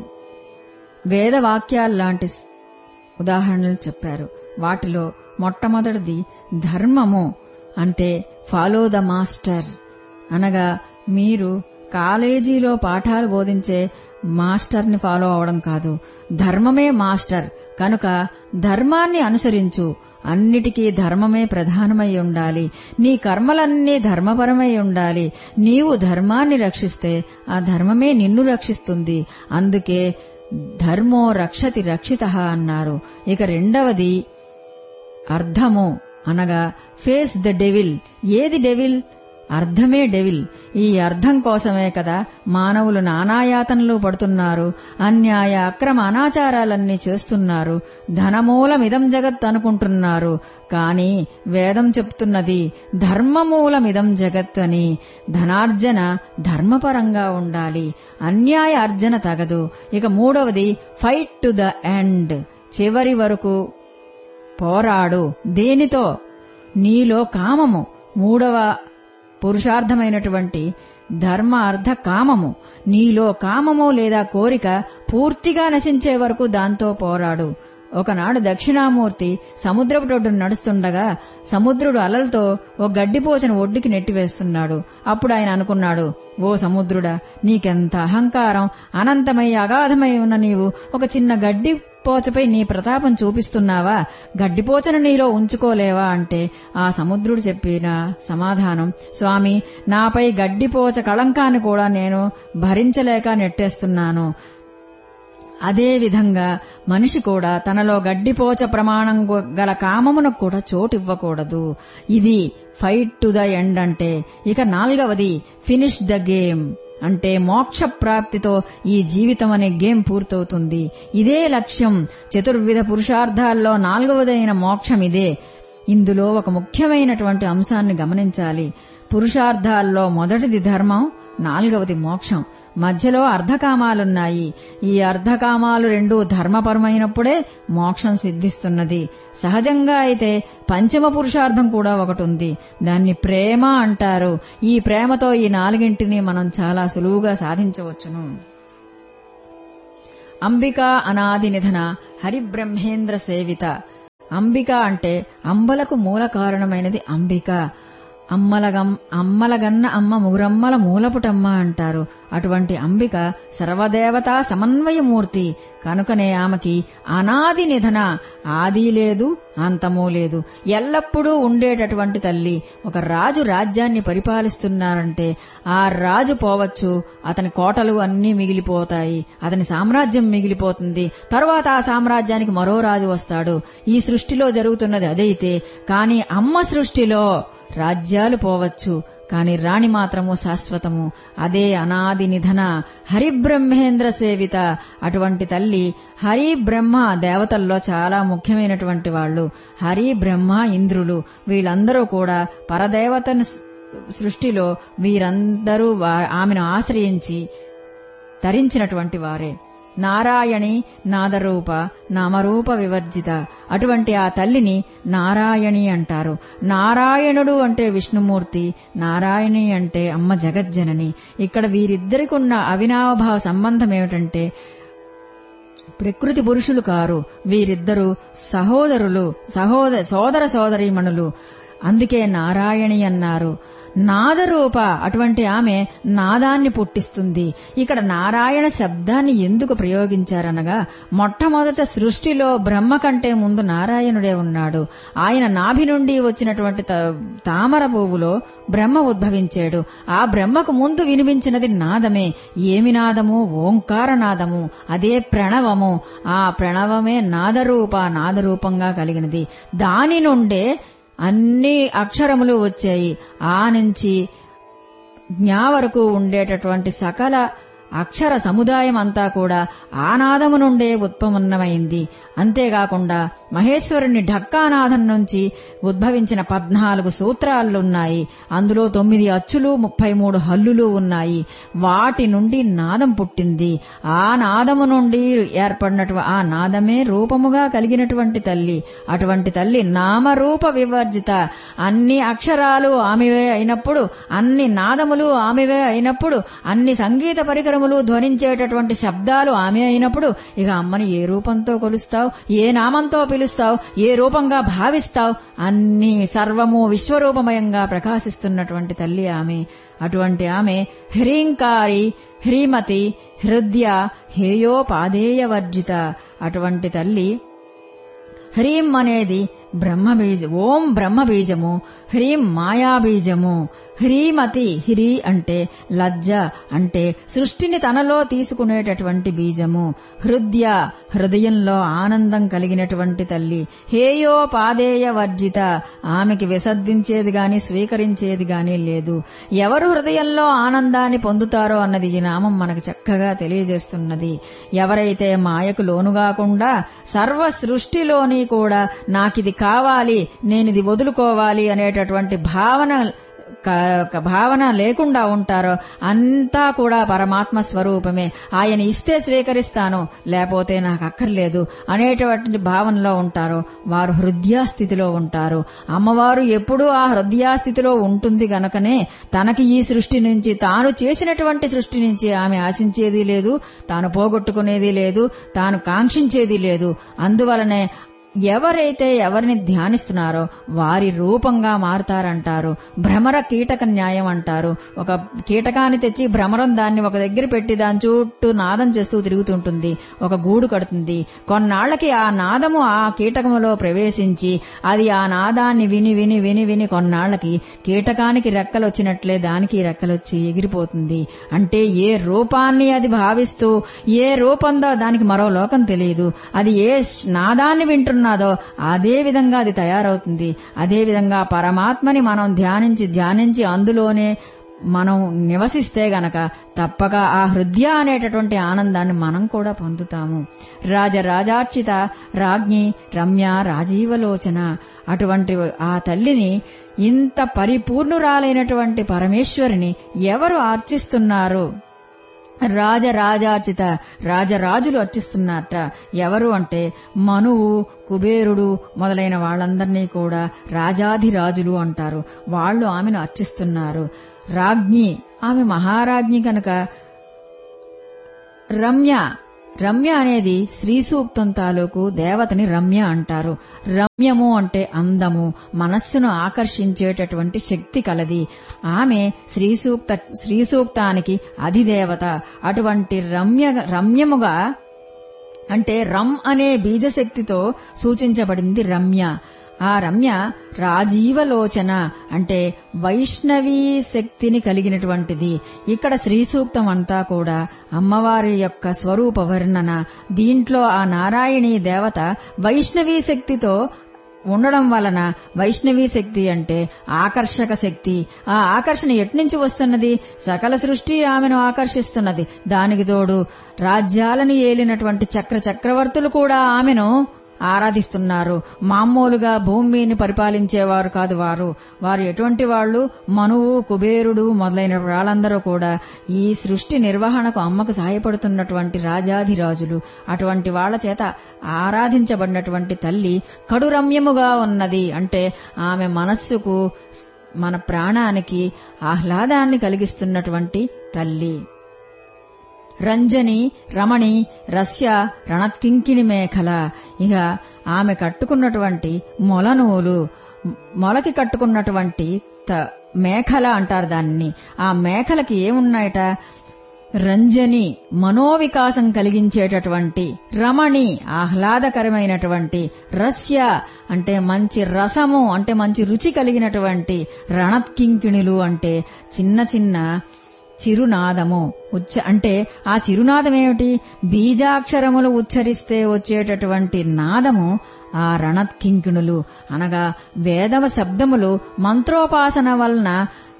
వేదవాక్యాల్లాంటి ఉదాహరణలు చెప్పారు వాటిలో మొట్టమొదటిది ధర్మము అంటే ఫాలో ద మాస్టర్ అనగా మీరు కాలేజీలో పాఠాలు బోధించే మాస్టర్ని ఫాలో అవడం కాదు ధర్మమే మాస్టర్ కనుక ధర్మాన్ని అనుసరించు అన్నిటికీ ధర్మమే ప్రధానమై ఉండాలి నీ కర్మలన్నీ ధర్మపరమై ఉండాలి నీవు ధర్మాన్ని రక్షిస్తే ఆ ధర్మమే నిన్ను రక్షిస్తుంది అందుకే ధర్మో రక్షతి రక్షిత అన్నారు ఇక రెండవది అర్థము అనగా ఫేస్ ద డెవిల్ ఏది డెవిల్ అర్థమే డెవిల్ ఈ అర్థం కోసమే కదా మానవులు నానాయాతనలు పడుతున్నారు అన్యాయ అక్రమ అనాచారాలన్నీ చేస్తున్నారు ధనమూలమిదం జగత్ అనుకుంటున్నారు కాని వేదం చెప్తున్నది ధర్మమూలమిదం జగత్ అని ధనార్జన ధర్మపరంగా ఉండాలి అన్యాయ అర్జన తగదు ఇక మూడవది ఫైట్ టు ద ఎండ్ చివరి వరకు పోరాడు దేనితో నీలో కామము మూడవ పురుషార్థమైనటువంటి ధర్మ అర్థ కామము నీలో కామము లేదా కోరిక పూర్తిగా నశించే వరకు దాంతో పోరాడు ఒకనాడు దక్షిణామూర్తి సముద్రపు నడుస్తుండగా సముద్రుడు అలలతో ఓ గడ్డిపోచను ఒడ్డుకి నెట్టివేస్తున్నాడు అప్పుడు ఆయన అనుకున్నాడు ఓ సముద్రుడా నీకెంత అహంకారం అనంతమై అగాధమై ఉన్న నీవు ఒక చిన్న గడ్డి పోచపై నీ ప్రతాపం చూపిస్తున్నావా గడ్డిపోచను నీలో ఉంచుకోలేవా అంటే ఆ సముద్రుడు చెప్పిన సమాధానం స్వామి నాపై గడ్డిపోచ కళంకాన్ని కూడా నేను భరించలేక నెట్టేస్తున్నాను అదే విధంగా మనిషి కూడా తనలో గడ్డిపోచ ప్రమాణం గల కామమునకు కూడా చోటివ్వకూడదు ఇది ఫైట్ టు ద ఎండ్ అంటే ఇక నాలుగవది ఫినిష్ ద గేమ్ అంటే మోక్ష ప్రాప్తితో ఈ జీవితం అనే గేమ్ పూర్తవుతుంది ఇదే లక్ష్యం చతుర్విధ పురుషార్థాల్లో నాలుగవదైన మోక్షం ఇదే ఇందులో ఒక ముఖ్యమైనటువంటి అంశాన్ని గమనించాలి పురుషార్థాల్లో మొదటిది ధర్మం నాలుగవది మోక్షం మధ్యలో అర్ధకామాలున్నాయి ఈ అర్ధకామాలు రెండు ధర్మపరమైనప్పుడే మోక్షం సిద్ధిస్తున్నది సహజంగా అయితే పంచమ పురుషార్థం కూడా ఒకటి ఉంది దాన్ని ప్రేమ అంటారు ఈ ప్రేమతో ఈ నాలుగింటిని మనం చాలా సులువుగా సాధించవచ్చును అంబిక అనాది నిధన హరిబ్రహ్మేంద్ర సేవిత అంబిక అంటే అంబలకు మూల కారణమైనది అంబిక అమ్మలగం అమ్మలగన్న అమ్మ ముగురమ్మల మూలపుటమ్మ అంటారు అటువంటి అంబిక సర్వదేవతా సమన్వయమూర్తి కనుకనే ఆమెకి అనాది నిధన ఆది లేదు అంతమూ లేదు ఎల్లప్పుడూ ఉండేటటువంటి తల్లి ఒక రాజు రాజ్యాన్ని పరిపాలిస్తున్నారంటే ఆ రాజు పోవచ్చు అతని కోటలు అన్నీ మిగిలిపోతాయి అతని సామ్రాజ్యం మిగిలిపోతుంది తరువాత ఆ సామ్రాజ్యానికి మరో రాజు వస్తాడు ఈ సృష్టిలో జరుగుతున్నది అదైతే కాని అమ్మ సృష్టిలో రాజ్యాలు పోవచ్చు కాని రాణి మాత్రము శాశ్వతము అదే అనాది నిధన హరిబ్రహ్మేంద్ర సేవిత అటువంటి తల్లి హరి బ్రహ్మ దేవతల్లో చాలా ముఖ్యమైనటువంటి వాళ్ళు హరి బ్రహ్మ ఇంద్రులు వీళ్ళందరూ కూడా పరదేవతను సృష్టిలో వీరందరూ ఆమెను ఆశ్రయించి ధరించినటువంటి వారే నారాయణి నాదరూప నామరూప వివర్జిత అటువంటి ఆ తల్లిని నారాయణి అంటారు నారాయణుడు అంటే విష్ణుమూర్తి నారాయణి అంటే అమ్మ జగజ్జనని ఇక్కడ వీరిద్దరికి ఉన్న అవినావభావ సంబంధం ఏమిటంటే ప్రకృతి పురుషులు కారు వీరిద్దరూ సహోదరులు సహోద సోదర సోదరీమణులు అందుకే నారాయణి అన్నారు నాదరూప అటువంటి ఆమె నాదాన్ని పుట్టిస్తుంది ఇక్కడ నారాయణ శబ్దాన్ని ఎందుకు ప్రయోగించారనగా మొట్టమొదట సృష్టిలో బ్రహ్మ కంటే ముందు నారాయణుడే ఉన్నాడు ఆయన నాభి నుండి వచ్చినటువంటి తామర పువ్వులో బ్రహ్మ ఉద్భవించాడు ఆ బ్రహ్మకు ముందు వినిపించినది నాదమే ఏమి నాదము ఓంకార నాదము అదే ప్రణవము ఆ ప్రణవమే నాదరూప నాదరూపంగా కలిగినది దాని నుండే అన్ని అక్షరములు వచ్చాయి ఆ నుంచి జ్ఞా వరకు ఉండేటటువంటి సకల అక్షర సముదాయం అంతా కూడా ఆనాదము నుండే ఉత్పన్నమైంది అంతేకాకుండా మహేశ్వరుని ఢక్కానాథం నుంచి ఉద్భవించిన పద్నాలుగు సూత్రాలున్నాయి అందులో తొమ్మిది అచ్చులు ముప్పై మూడు హల్లులు ఉన్నాయి వాటి నుండి నాదం పుట్టింది ఆ నాదము నుండి ఏర్పడినటువంటి ఆ నాదమే రూపముగా కలిగినటువంటి తల్లి అటువంటి తల్లి నామరూప వివర్జిత అన్ని అక్షరాలు ఆమెవే అయినప్పుడు అన్ని నాదములు ఆమెవే అయినప్పుడు అన్ని సంగీత పరికరములు ధ్వనించేటటువంటి శబ్దాలు ఆమె అయినప్పుడు ఇక అమ్మని ఏ రూపంతో కొలుస్తావు ఏ నామంతో పిలుస్తావు ఏ రూపంగా భావిస్తావు అన్ని సర్వము విశ్వరూపమయంగా ప్రకాశిస్తున్నటువంటి తల్లి ఆమె అటువంటి ఆమె హ్రీంకారి హ్రీమతి హృదయ హేయోపాదేయవర్జిత అటువంటి తల్లి హ్రీం అనేది బ్రహ్మబీజం ఓం బ్రహ్మబీజము హ్రీం మాయాబీజము హ్రీమతి హ్రీ అంటే లజ్జ అంటే సృష్టిని తనలో తీసుకునేటటువంటి బీజము హృదయ హృదయంలో ఆనందం కలిగినటువంటి తల్లి హేయో పాదేయ వర్జిత ఆమెకి విసర్జించేది గాని స్వీకరించేది గాని లేదు ఎవరు హృదయంలో ఆనందాన్ని పొందుతారో అన్నది ఈ నామం మనకు చక్కగా తెలియజేస్తున్నది ఎవరైతే మాయకు లోనుగాకుండా సర్వ సృష్టిలోని కూడా నాకిది కావాలి నేనిది వదులుకోవాలి అనేటటువంటి భావన భావన లేకుండా ఉంటారో అంతా కూడా పరమాత్మ స్వరూపమే ఆయన ఇస్తే స్వీకరిస్తాను లేకపోతే నాకు అక్కర్లేదు అనేటువంటి భావనలో ఉంటారో వారు హృదయాస్థితిలో ఉంటారు అమ్మవారు ఎప్పుడూ ఆ హృదయాస్థితిలో ఉంటుంది గనకనే తనకి ఈ సృష్టి నుంచి తాను చేసినటువంటి సృష్టి నుంచి ఆమె ఆశించేది లేదు తాను పోగొట్టుకునేది లేదు తాను కాంక్షించేది లేదు అందువలనే ఎవరైతే ఎవరిని ధ్యానిస్తున్నారో వారి రూపంగా మారుతారంటారు భ్రమర కీటక న్యాయం అంటారు ఒక కీటకాన్ని తెచ్చి భ్రమరం దాన్ని ఒక దగ్గర పెట్టి దాని చుట్టూ నాదం చేస్తూ తిరుగుతుంటుంది ఒక గూడు కడుతుంది కొన్నాళ్లకి ఆ నాదము ఆ కీటకములో ప్రవేశించి అది ఆ నాదాన్ని విని విని విని విని కొన్నాళ్లకి కీటకానికి రెక్కలు వచ్చినట్లే దానికి రెక్కలొచ్చి ఎగిరిపోతుంది అంటే ఏ రూపాన్ని అది భావిస్తూ ఏ రూపందో దానికి మరో లోకం తెలియదు అది ఏ నాదాన్ని వింటున్న ఉన్నదో అదే విధంగా అది తయారవుతుంది అదే విధంగా పరమాత్మని మనం ధ్యానించి ధ్యానించి అందులోనే మనం నివసిస్తే గనక తప్పక ఆ హృదయ అనేటటువంటి ఆనందాన్ని మనం కూడా పొందుతాము రాజరాజార్చిత రాజ్ఞి రమ్య రాజీవలోచన అటువంటి ఆ తల్లిని ఇంత పరిపూర్ణురాలైనటువంటి పరమేశ్వరిని ఎవరు అర్చిస్తున్నారు రాజరాజార్చిత రాజరాజులు అర్చిస్తున్నారట ఎవరు అంటే మనువు కుబేరుడు మొదలైన వాళ్ళందరినీ కూడా రాజాధిరాజులు అంటారు వాళ్ళు ఆమెను అర్చిస్తున్నారు రాజ్ఞి ఆమె మహారాజ్ఞి కనుక రమ్య రమ్య అనేది శ్రీ సూక్తం తాలూకు దేవతని రమ్య అంటారు రమ్యము అంటే అందము మనస్సును ఆకర్షించేటటువంటి శక్తి కలది ఆమె శ్రీ సూక్త శ్రీ సూక్తానికి అధిదేవత అటువంటి రమ్య రమ్యముగా అంటే రమ్ అనే బీజశక్తితో సూచించబడింది రమ్య ఆ రమ్య రాజీవలోచన అంటే వైష్ణవీ శక్తిని కలిగినటువంటిది ఇక్కడ శ్రీ సూక్తం అంతా కూడా అమ్మవారి యొక్క స్వరూప వర్ణన దీంట్లో ఆ నారాయణీ దేవత వైష్ణవీ శక్తితో ఉండడం వలన వైష్ణవీ శక్తి అంటే ఆకర్షక శక్తి ఆ ఆకర్షణ ఎట్నుంచి వస్తున్నది సకల సృష్టి ఆమెను ఆకర్షిస్తున్నది దానికి తోడు రాజ్యాలను ఏలినటువంటి చక్ర చక్రవర్తులు కూడా ఆమెను ఆరాధిస్తున్నారు మామూలుగా భూమిని పరిపాలించేవారు కాదు వారు వారు ఎటువంటి వాళ్ళు మనువు కుబేరుడు మొదలైన వాళ్ళందరూ కూడా ఈ సృష్టి నిర్వహణకు అమ్మకు సహాయపడుతున్నటువంటి రాజాధిరాజులు అటువంటి వాళ్ళ చేత ఆరాధించబడినటువంటి తల్లి కడురమ్యముగా ఉన్నది అంటే ఆమె మనస్సుకు మన ప్రాణానికి ఆహ్లాదాన్ని కలిగిస్తున్నటువంటి తల్లి రంజని రమణి రస్య రణత్కింకిణి మేఖల ఇక ఆమె కట్టుకున్నటువంటి మొలనూలు మొలకి కట్టుకున్నటువంటి త- మేఖల అంటారు దాన్ని ఆ మేఖలకి ఏమున్నాయట రంజని మనోవికాసం కలిగించేటటువంటి రమణి ఆహ్లాదకరమైనటువంటి రస్య అంటే మంచి రసము అంటే మంచి రుచి కలిగినటువంటి రణత్కింకిణులు అంటే చిన్న చిన్న చిరునాదము ఉచ్చ అంటే ఆ చిరునాదం ఏమిటి బీజాక్షరములు ఉచ్చరిస్తే వచ్చేటటువంటి నాదము ఆ రణత్కింకిణులు అనగా వేదవ శబ్దములు మంత్రోపాసన వలన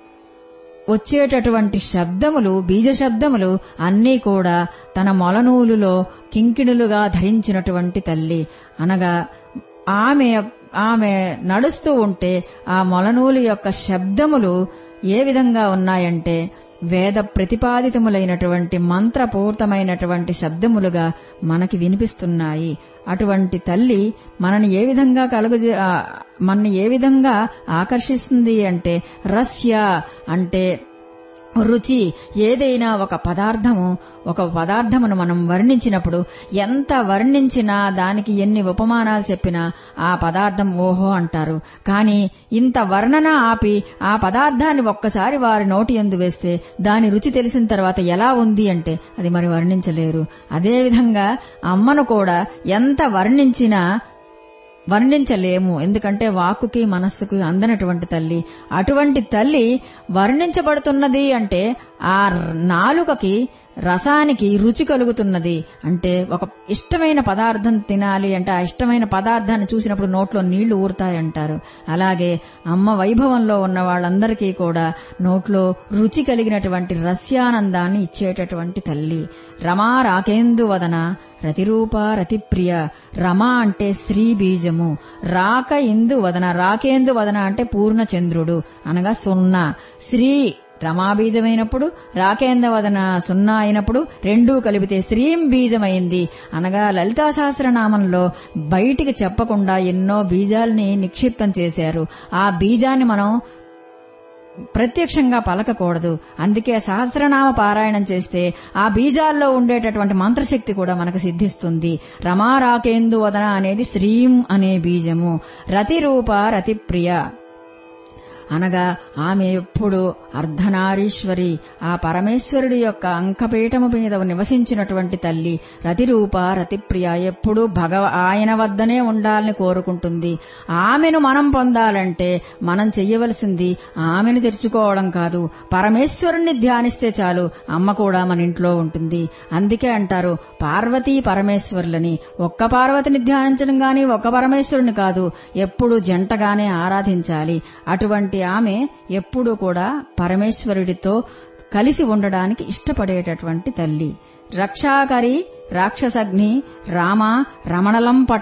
వచ్చేటటువంటి శబ్దములు బీజ శబ్దములు అన్నీ కూడా తన మొలనూలులో కింకిణులుగా ధరించినటువంటి తల్లి అనగా ఆమె ఆమె నడుస్తూ ఉంటే ఆ మొలనూలు యొక్క శబ్దములు ఏ విధంగా ఉన్నాయంటే వేద ప్రతిపాదితములైనటువంటి మంత్రపూర్తమైనటువంటి శబ్దములుగా మనకి వినిపిస్తున్నాయి అటువంటి తల్లి మనని ఏ విధంగా కలుగు మనని ఏ విధంగా ఆకర్షిస్తుంది అంటే రస్య అంటే రుచి ఏదైనా ఒక పదార్థము ఒక పదార్థమును మనం వర్ణించినప్పుడు ఎంత వర్ణించినా దానికి ఎన్ని ఉపమానాలు చెప్పినా ఆ పదార్థం ఓహో అంటారు కానీ ఇంత వర్ణన ఆపి ఆ పదార్థాన్ని ఒక్కసారి వారి నోటి ఎందు వేస్తే దాని రుచి తెలిసిన తర్వాత ఎలా ఉంది అంటే అది మరి వర్ణించలేరు అదేవిధంగా అమ్మను కూడా ఎంత వర్ణించినా వర్ణించలేము ఎందుకంటే వాక్కుకి మనస్సుకి అందనటువంటి తల్లి అటువంటి తల్లి వర్ణించబడుతున్నది అంటే ఆ నాలుకకి రసానికి రుచి కలుగుతున్నది అంటే ఒక ఇష్టమైన పదార్థం తినాలి అంటే ఆ ఇష్టమైన పదార్థాన్ని చూసినప్పుడు నోట్లో నీళ్లు ఊరుతాయంటారు అలాగే అమ్మ వైభవంలో ఉన్న వాళ్ళందరికీ కూడా నోట్లో రుచి కలిగినటువంటి రస్యానందాన్ని ఇచ్చేటటువంటి తల్లి రమా రాకేందు వదన రతిరూప రతిప్రియ రమ అంటే శ్రీ బీజము రాక ఇందు వదన రాకేందు వదన అంటే పూర్ణచంద్రుడు అనగా సున్నా శ్రీ రమాబీజమైనప్పుడు రాకేంద్రవదన సున్నా అయినప్పుడు రెండూ కలిపితే శ్రీం బీజమైంది అనగా లలితా సహస్రనామంలో బయటికి చెప్పకుండా ఎన్నో బీజాల్ని నిక్షిప్తం చేశారు ఆ బీజాన్ని మనం ప్రత్యక్షంగా పలకకూడదు అందుకే సహస్రనామ పారాయణం చేస్తే ఆ బీజాల్లో ఉండేటటువంటి మంత్రశక్తి కూడా మనకు సిద్ధిస్తుంది రమా రాకేందు వదన అనేది శ్రీం అనే బీజము రతిరూప రతిప్రియ అనగా ఆమె ఎప్పుడు అర్ధనారీశ్వరి ఆ పరమేశ్వరుడి యొక్క అంకపీఠము మీద నివసించినటువంటి తల్లి రతిరూప రతిప్రియ ఎప్పుడు భగవ ఆయన వద్దనే ఉండాలని కోరుకుంటుంది ఆమెను మనం పొందాలంటే మనం చెయ్యవలసింది ఆమెను తెరుచుకోవడం కాదు పరమేశ్వరుణ్ణి ధ్యానిస్తే చాలు అమ్మ కూడా మన ఇంట్లో ఉంటుంది అందుకే అంటారు పార్వతీ పరమేశ్వరులని ఒక్క పార్వతిని ధ్యానించడం గాని ఒక్క పరమేశ్వరుని కాదు ఎప్పుడు జంటగానే ఆరాధించాలి అటువంటి ఆమె ఎప్పుడూ కూడా పరమేశ్వరుడితో కలిసి ఉండడానికి ఇష్టపడేటటువంటి తల్లి రక్షాకరి రాక్షసగ్ని రామ రమణలంపట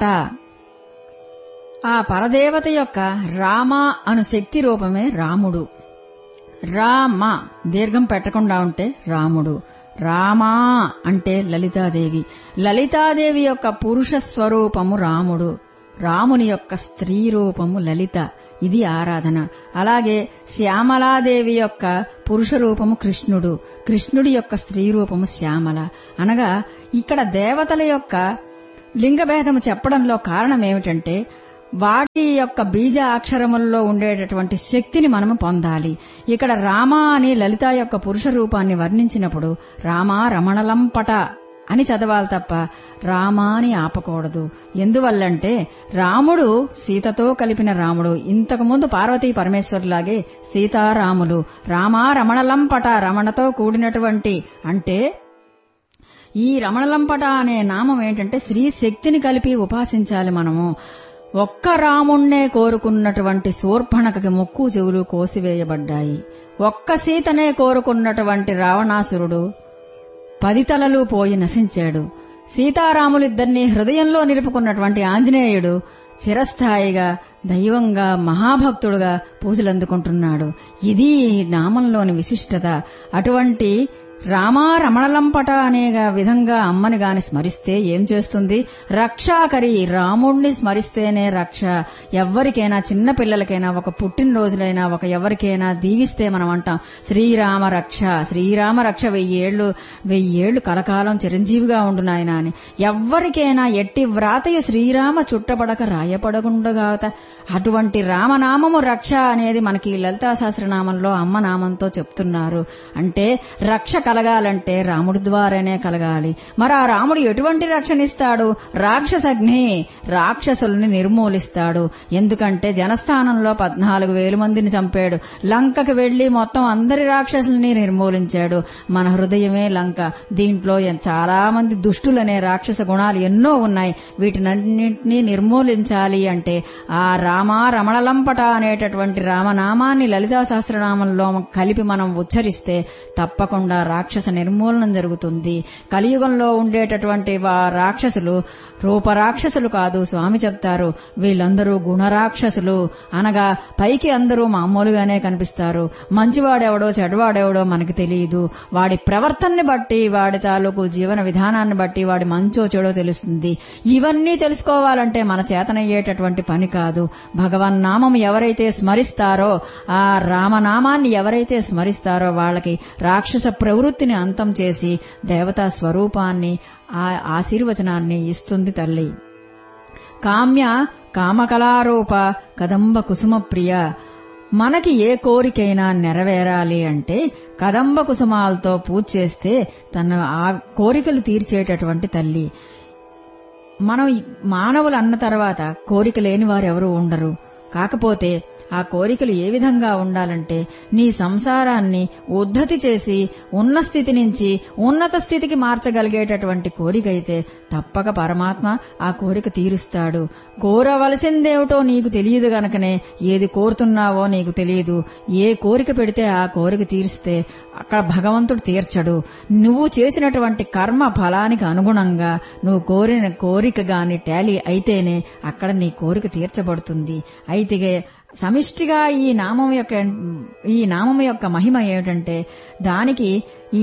ఆ పరదేవత యొక్క రామ అను శక్తి రూపమే రాముడు రామ దీర్ఘం పెట్టకుండా ఉంటే రాముడు రామా అంటే లలితాదేవి లలితాదేవి యొక్క పురుష స్వరూపము రాముడు రాముని యొక్క స్త్రీ రూపము లలిత ఇది ఆరాధన అలాగే శ్యామలాదేవి యొక్క పురుష రూపము కృష్ణుడు కృష్ణుడి యొక్క స్త్రీ రూపము శ్యామల అనగా ఇక్కడ దేవతల యొక్క లింగభేదము చెప్పడంలో కారణం ఏమిటంటే వాటి యొక్క బీజ అక్షరములలో ఉండేటటువంటి శక్తిని మనము పొందాలి ఇక్కడ రామ అని లలిత యొక్క పురుష రూపాన్ని వర్ణించినప్పుడు రామ రమణలంపట అని చదవాలి తప్ప రామా అని ఆపకూడదు ఎందువల్లంటే రాముడు సీతతో కలిపిన రాముడు ఇంతకుముందు పార్వతీ పరమేశ్వరులాగే సీతారాములు రామా రమణలంపట రమణతో కూడినటువంటి అంటే ఈ రమణలంపట అనే నామం ఏంటంటే శ్రీ శక్తిని కలిపి ఉపాసించాలి మనము ఒక్క రాముణ్ణే కోరుకున్నటువంటి శూర్పణకకి ముక్కు చెవులు కోసివేయబడ్డాయి ఒక్క సీతనే కోరుకున్నటువంటి రావణాసురుడు పది తలలు పోయి నశించాడు సీతారాములిద్దరినీ హృదయంలో నిలుపుకున్నటువంటి ఆంజనేయుడు చిరస్థాయిగా దైవంగా మహాభక్తుడుగా పూజలందుకుంటున్నాడు ఇది నామంలోని విశిష్టత అటువంటి రామా రమణలంపట అనే విధంగా అమ్మని గాని స్మరిస్తే ఏం చేస్తుంది రక్షాకరి రాముణ్ణి స్మరిస్తేనే రక్ష ఎవ్వరికైనా చిన్న పిల్లలకైనా ఒక పుట్టినరోజులైనా ఒక ఎవరికైనా దీవిస్తే మనం అంటాం శ్రీరామ రక్ష శ్రీరామ రక్ష వెయ్యేళ్లు వెయ్యేళ్లు కలకాలం చిరంజీవిగా ఉండు నాయన అని ఎవ్వరికైనా ఎట్టి వ్రాతయు శ్రీరామ చుట్టబడక రాయపడకుండగాత అటువంటి రామనామము రక్ష అనేది మనకి లలితా సహస్రనామంలో అమ్మ నామంతో చెప్తున్నారు అంటే రక్ష కలగాలంటే రాముడి ద్వారానే కలగాలి మరి ఆ రాముడు ఎటువంటి రక్షణిస్తాడు రాక్షసగ్ని రాక్షసుల్ని నిర్మూలిస్తాడు ఎందుకంటే జనస్థానంలో పద్నాలుగు వేల మందిని చంపాడు లంకకి వెళ్లి మొత్తం అందరి రాక్షసుల్ని నిర్మూలించాడు మన హృదయమే లంక దీంట్లో చాలా మంది దుష్టులనే రాక్షస గుణాలు ఎన్నో ఉన్నాయి వీటినన్నింటినీ నిర్మూలించాలి అంటే ఆ రామ రమణలంపట అనేటటువంటి రామనామాన్ని లలితా సహస్రనామంలో కలిపి మనం ఉచ్చరిస్తే తప్పకుండా రాక్షస నిర్మూలనం జరుగుతుంది కలియుగంలో ఉండేటటువంటి రాక్షసులు రూపరాక్షసులు కాదు స్వామి చెప్తారు వీళ్ళందరూ గుణరాక్షసులు అనగా పైకి అందరూ మామూలుగానే కనిపిస్తారు మంచివాడెవడో చెడవాడెవడో మనకి తెలియదు వాడి ప్రవర్తనని బట్టి వాడి తాలూకు జీవన విధానాన్ని బట్టి వాడి మంచో చెడో తెలుస్తుంది ఇవన్నీ తెలుసుకోవాలంటే మన చేతనయ్యేటటువంటి పని కాదు భగవన్నామం ఎవరైతే స్మరిస్తారో ఆ రామనామాన్ని ఎవరైతే స్మరిస్తారో వాళ్ళకి రాక్షస ప్రవృత్తిని అంతం చేసి దేవతా స్వరూపాన్ని ఆ ఆశీర్వచనాన్ని ఇస్తుంది తల్లి కామ్య కామకళారూప కదంబ కుసుమ ప్రియ మనకి ఏ కోరికైనా నెరవేరాలి అంటే కదంబ కుసుమాలతో పూజ చేస్తే తన ఆ కోరికలు తీర్చేటటువంటి తల్లి మనం మానవులు అన్న తర్వాత కోరిక లేని వారు ఎవరు ఉండరు కాకపోతే ఆ కోరికలు ఏ విధంగా ఉండాలంటే నీ సంసారాన్ని ఉద్ధతి చేసి ఉన్న స్థితి నుంచి ఉన్నత స్థితికి మార్చగలిగేటటువంటి కోరిక అయితే తప్పక పరమాత్మ ఆ కోరిక తీరుస్తాడు కోరవలసిందేమిటో నీకు తెలియదు గనకనే ఏది కోరుతున్నావో నీకు తెలియదు ఏ కోరిక పెడితే ఆ కోరిక తీరిస్తే అక్కడ భగవంతుడు తీర్చడు నువ్వు చేసినటువంటి కర్మ ఫలానికి అనుగుణంగా నువ్వు కోరిన కోరిక గాని టాలీ అయితేనే అక్కడ నీ కోరిక తీర్చబడుతుంది అయితే సమిష్టిగా ఈ నామం యొక్క ఈ నామం యొక్క మహిమ ఏమిటంటే దానికి ఈ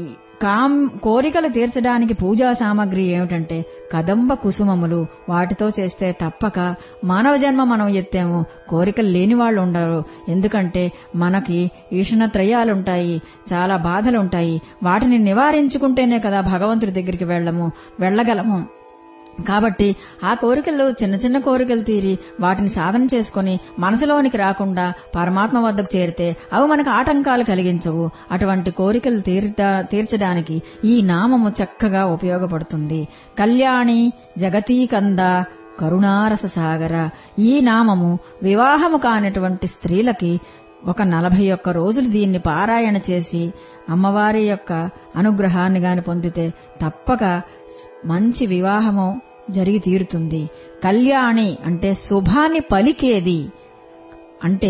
కామ్ కోరికలు తీర్చడానికి పూజా సామాగ్రి ఏమిటంటే కదంబ కుసుమములు వాటితో చేస్తే తప్పక మానవ జన్మ మనం ఎత్తాము కోరికలు లేని వాళ్ళు ఉండరు ఎందుకంటే మనకి ఈషణత్రయాలుంటాయి చాలా బాధలుంటాయి వాటిని నివారించుకుంటేనే కదా భగవంతుడి దగ్గరికి వెళ్ళము వెళ్ళగలము కాబట్టి ఆ కోరికలు చిన్న చిన్న కోరికలు తీరి వాటిని సాధన చేసుకుని మనసులోనికి రాకుండా పరమాత్మ వద్దకు చేరితే అవి మనకు ఆటంకాలు కలిగించవు అటువంటి కోరికలు తీర్త తీర్చడానికి ఈ నామము చక్కగా ఉపయోగపడుతుంది కళ్యాణి జగతీకంద కరుణారస సాగర ఈ నామము వివాహము కానటువంటి స్త్రీలకి ఒక నలభై ఒక్క రోజులు దీన్ని పారాయణ చేసి అమ్మవారి యొక్క అనుగ్రహాన్ని గాని పొందితే తప్పక మంచి వివాహము జరిగి తీరుతుంది కళ్యాణి అంటే శుభాన్ని పలికేది అంటే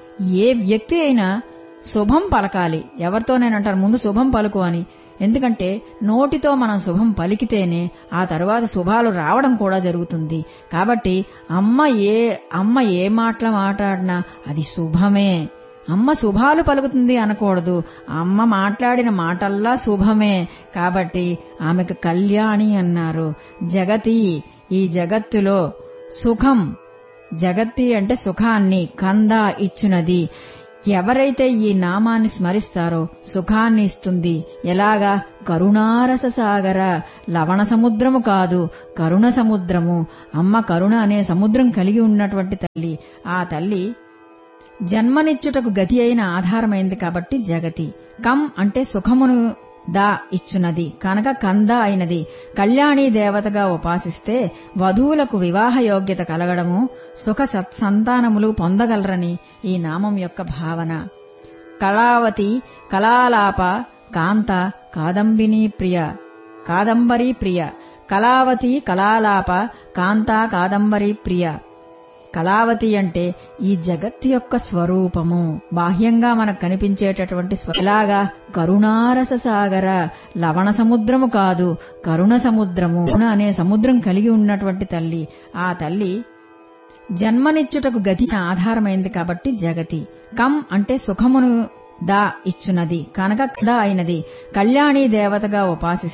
ఏ వ్యక్తి అయినా శుభం పలకాలి ఎవరితోనేనంటారు ముందు శుభం పలుకు అని ఎందుకంటే నోటితో మనం శుభం పలికితేనే ఆ తరువాత శుభాలు రావడం కూడా జరుగుతుంది కాబట్టి అమ్మ ఏ అమ్మ ఏ మాటలు మాట్లాడినా అది శుభమే అమ్మ శుభాలు పలుకుతుంది అనకూడదు అమ్మ మాట్లాడిన మాటల్లా శుభమే కాబట్టి ఆమెకు కళ్యాణి అన్నారు జగతి ఈ జగత్తులో సుఖం జగత్తి అంటే సుఖాన్ని కంద ఇచ్చునది ఎవరైతే ఈ నామాన్ని స్మరిస్తారో సుఖాన్ని ఇస్తుంది ఎలాగా కరుణారస సాగర లవణ సముద్రము కాదు కరుణ సముద్రము అమ్మ కరుణ అనే సముద్రం కలిగి ఉన్నటువంటి తల్లి ఆ తల్లి జన్మనిచ్చుటకు గతి అయిన ఆధారమైంది కాబట్టి జగతి కం అంటే సుఖమును దా ఇచ్చునది కనుక కంద అయినది కళ్యాణీ దేవతగా ఉపాసిస్తే వధువులకు వివాహ యోగ్యత కలగడము సుఖ సత్సంతానములు పొందగలరని ఈ నామం యొక్క భావన కళావతి కళాలాప కాంత కాదంబిని ప్రియ కాదంబరీ ప్రియ కళావతి కళాలాప కాంత కాదంబరీ ప్రియ కళావతి అంటే ఈ జగత్ యొక్క స్వరూపము బాహ్యంగా మనకు కనిపించేటటువంటి ఎలాగా కరుణారస సాగర లవణ సముద్రము కాదు కరుణ సముద్రము కరుణ అనే సముద్రం కలిగి ఉన్నటువంటి తల్లి ఆ తల్లి జన్మనిచ్చుటకు గతి ఆధారమైంది కాబట్టి జగతి కం అంటే సుఖమును దా ఇచ్చునది కనుక దా అయినది కళ్యాణీ దేవతగా ఉపాసిస్తే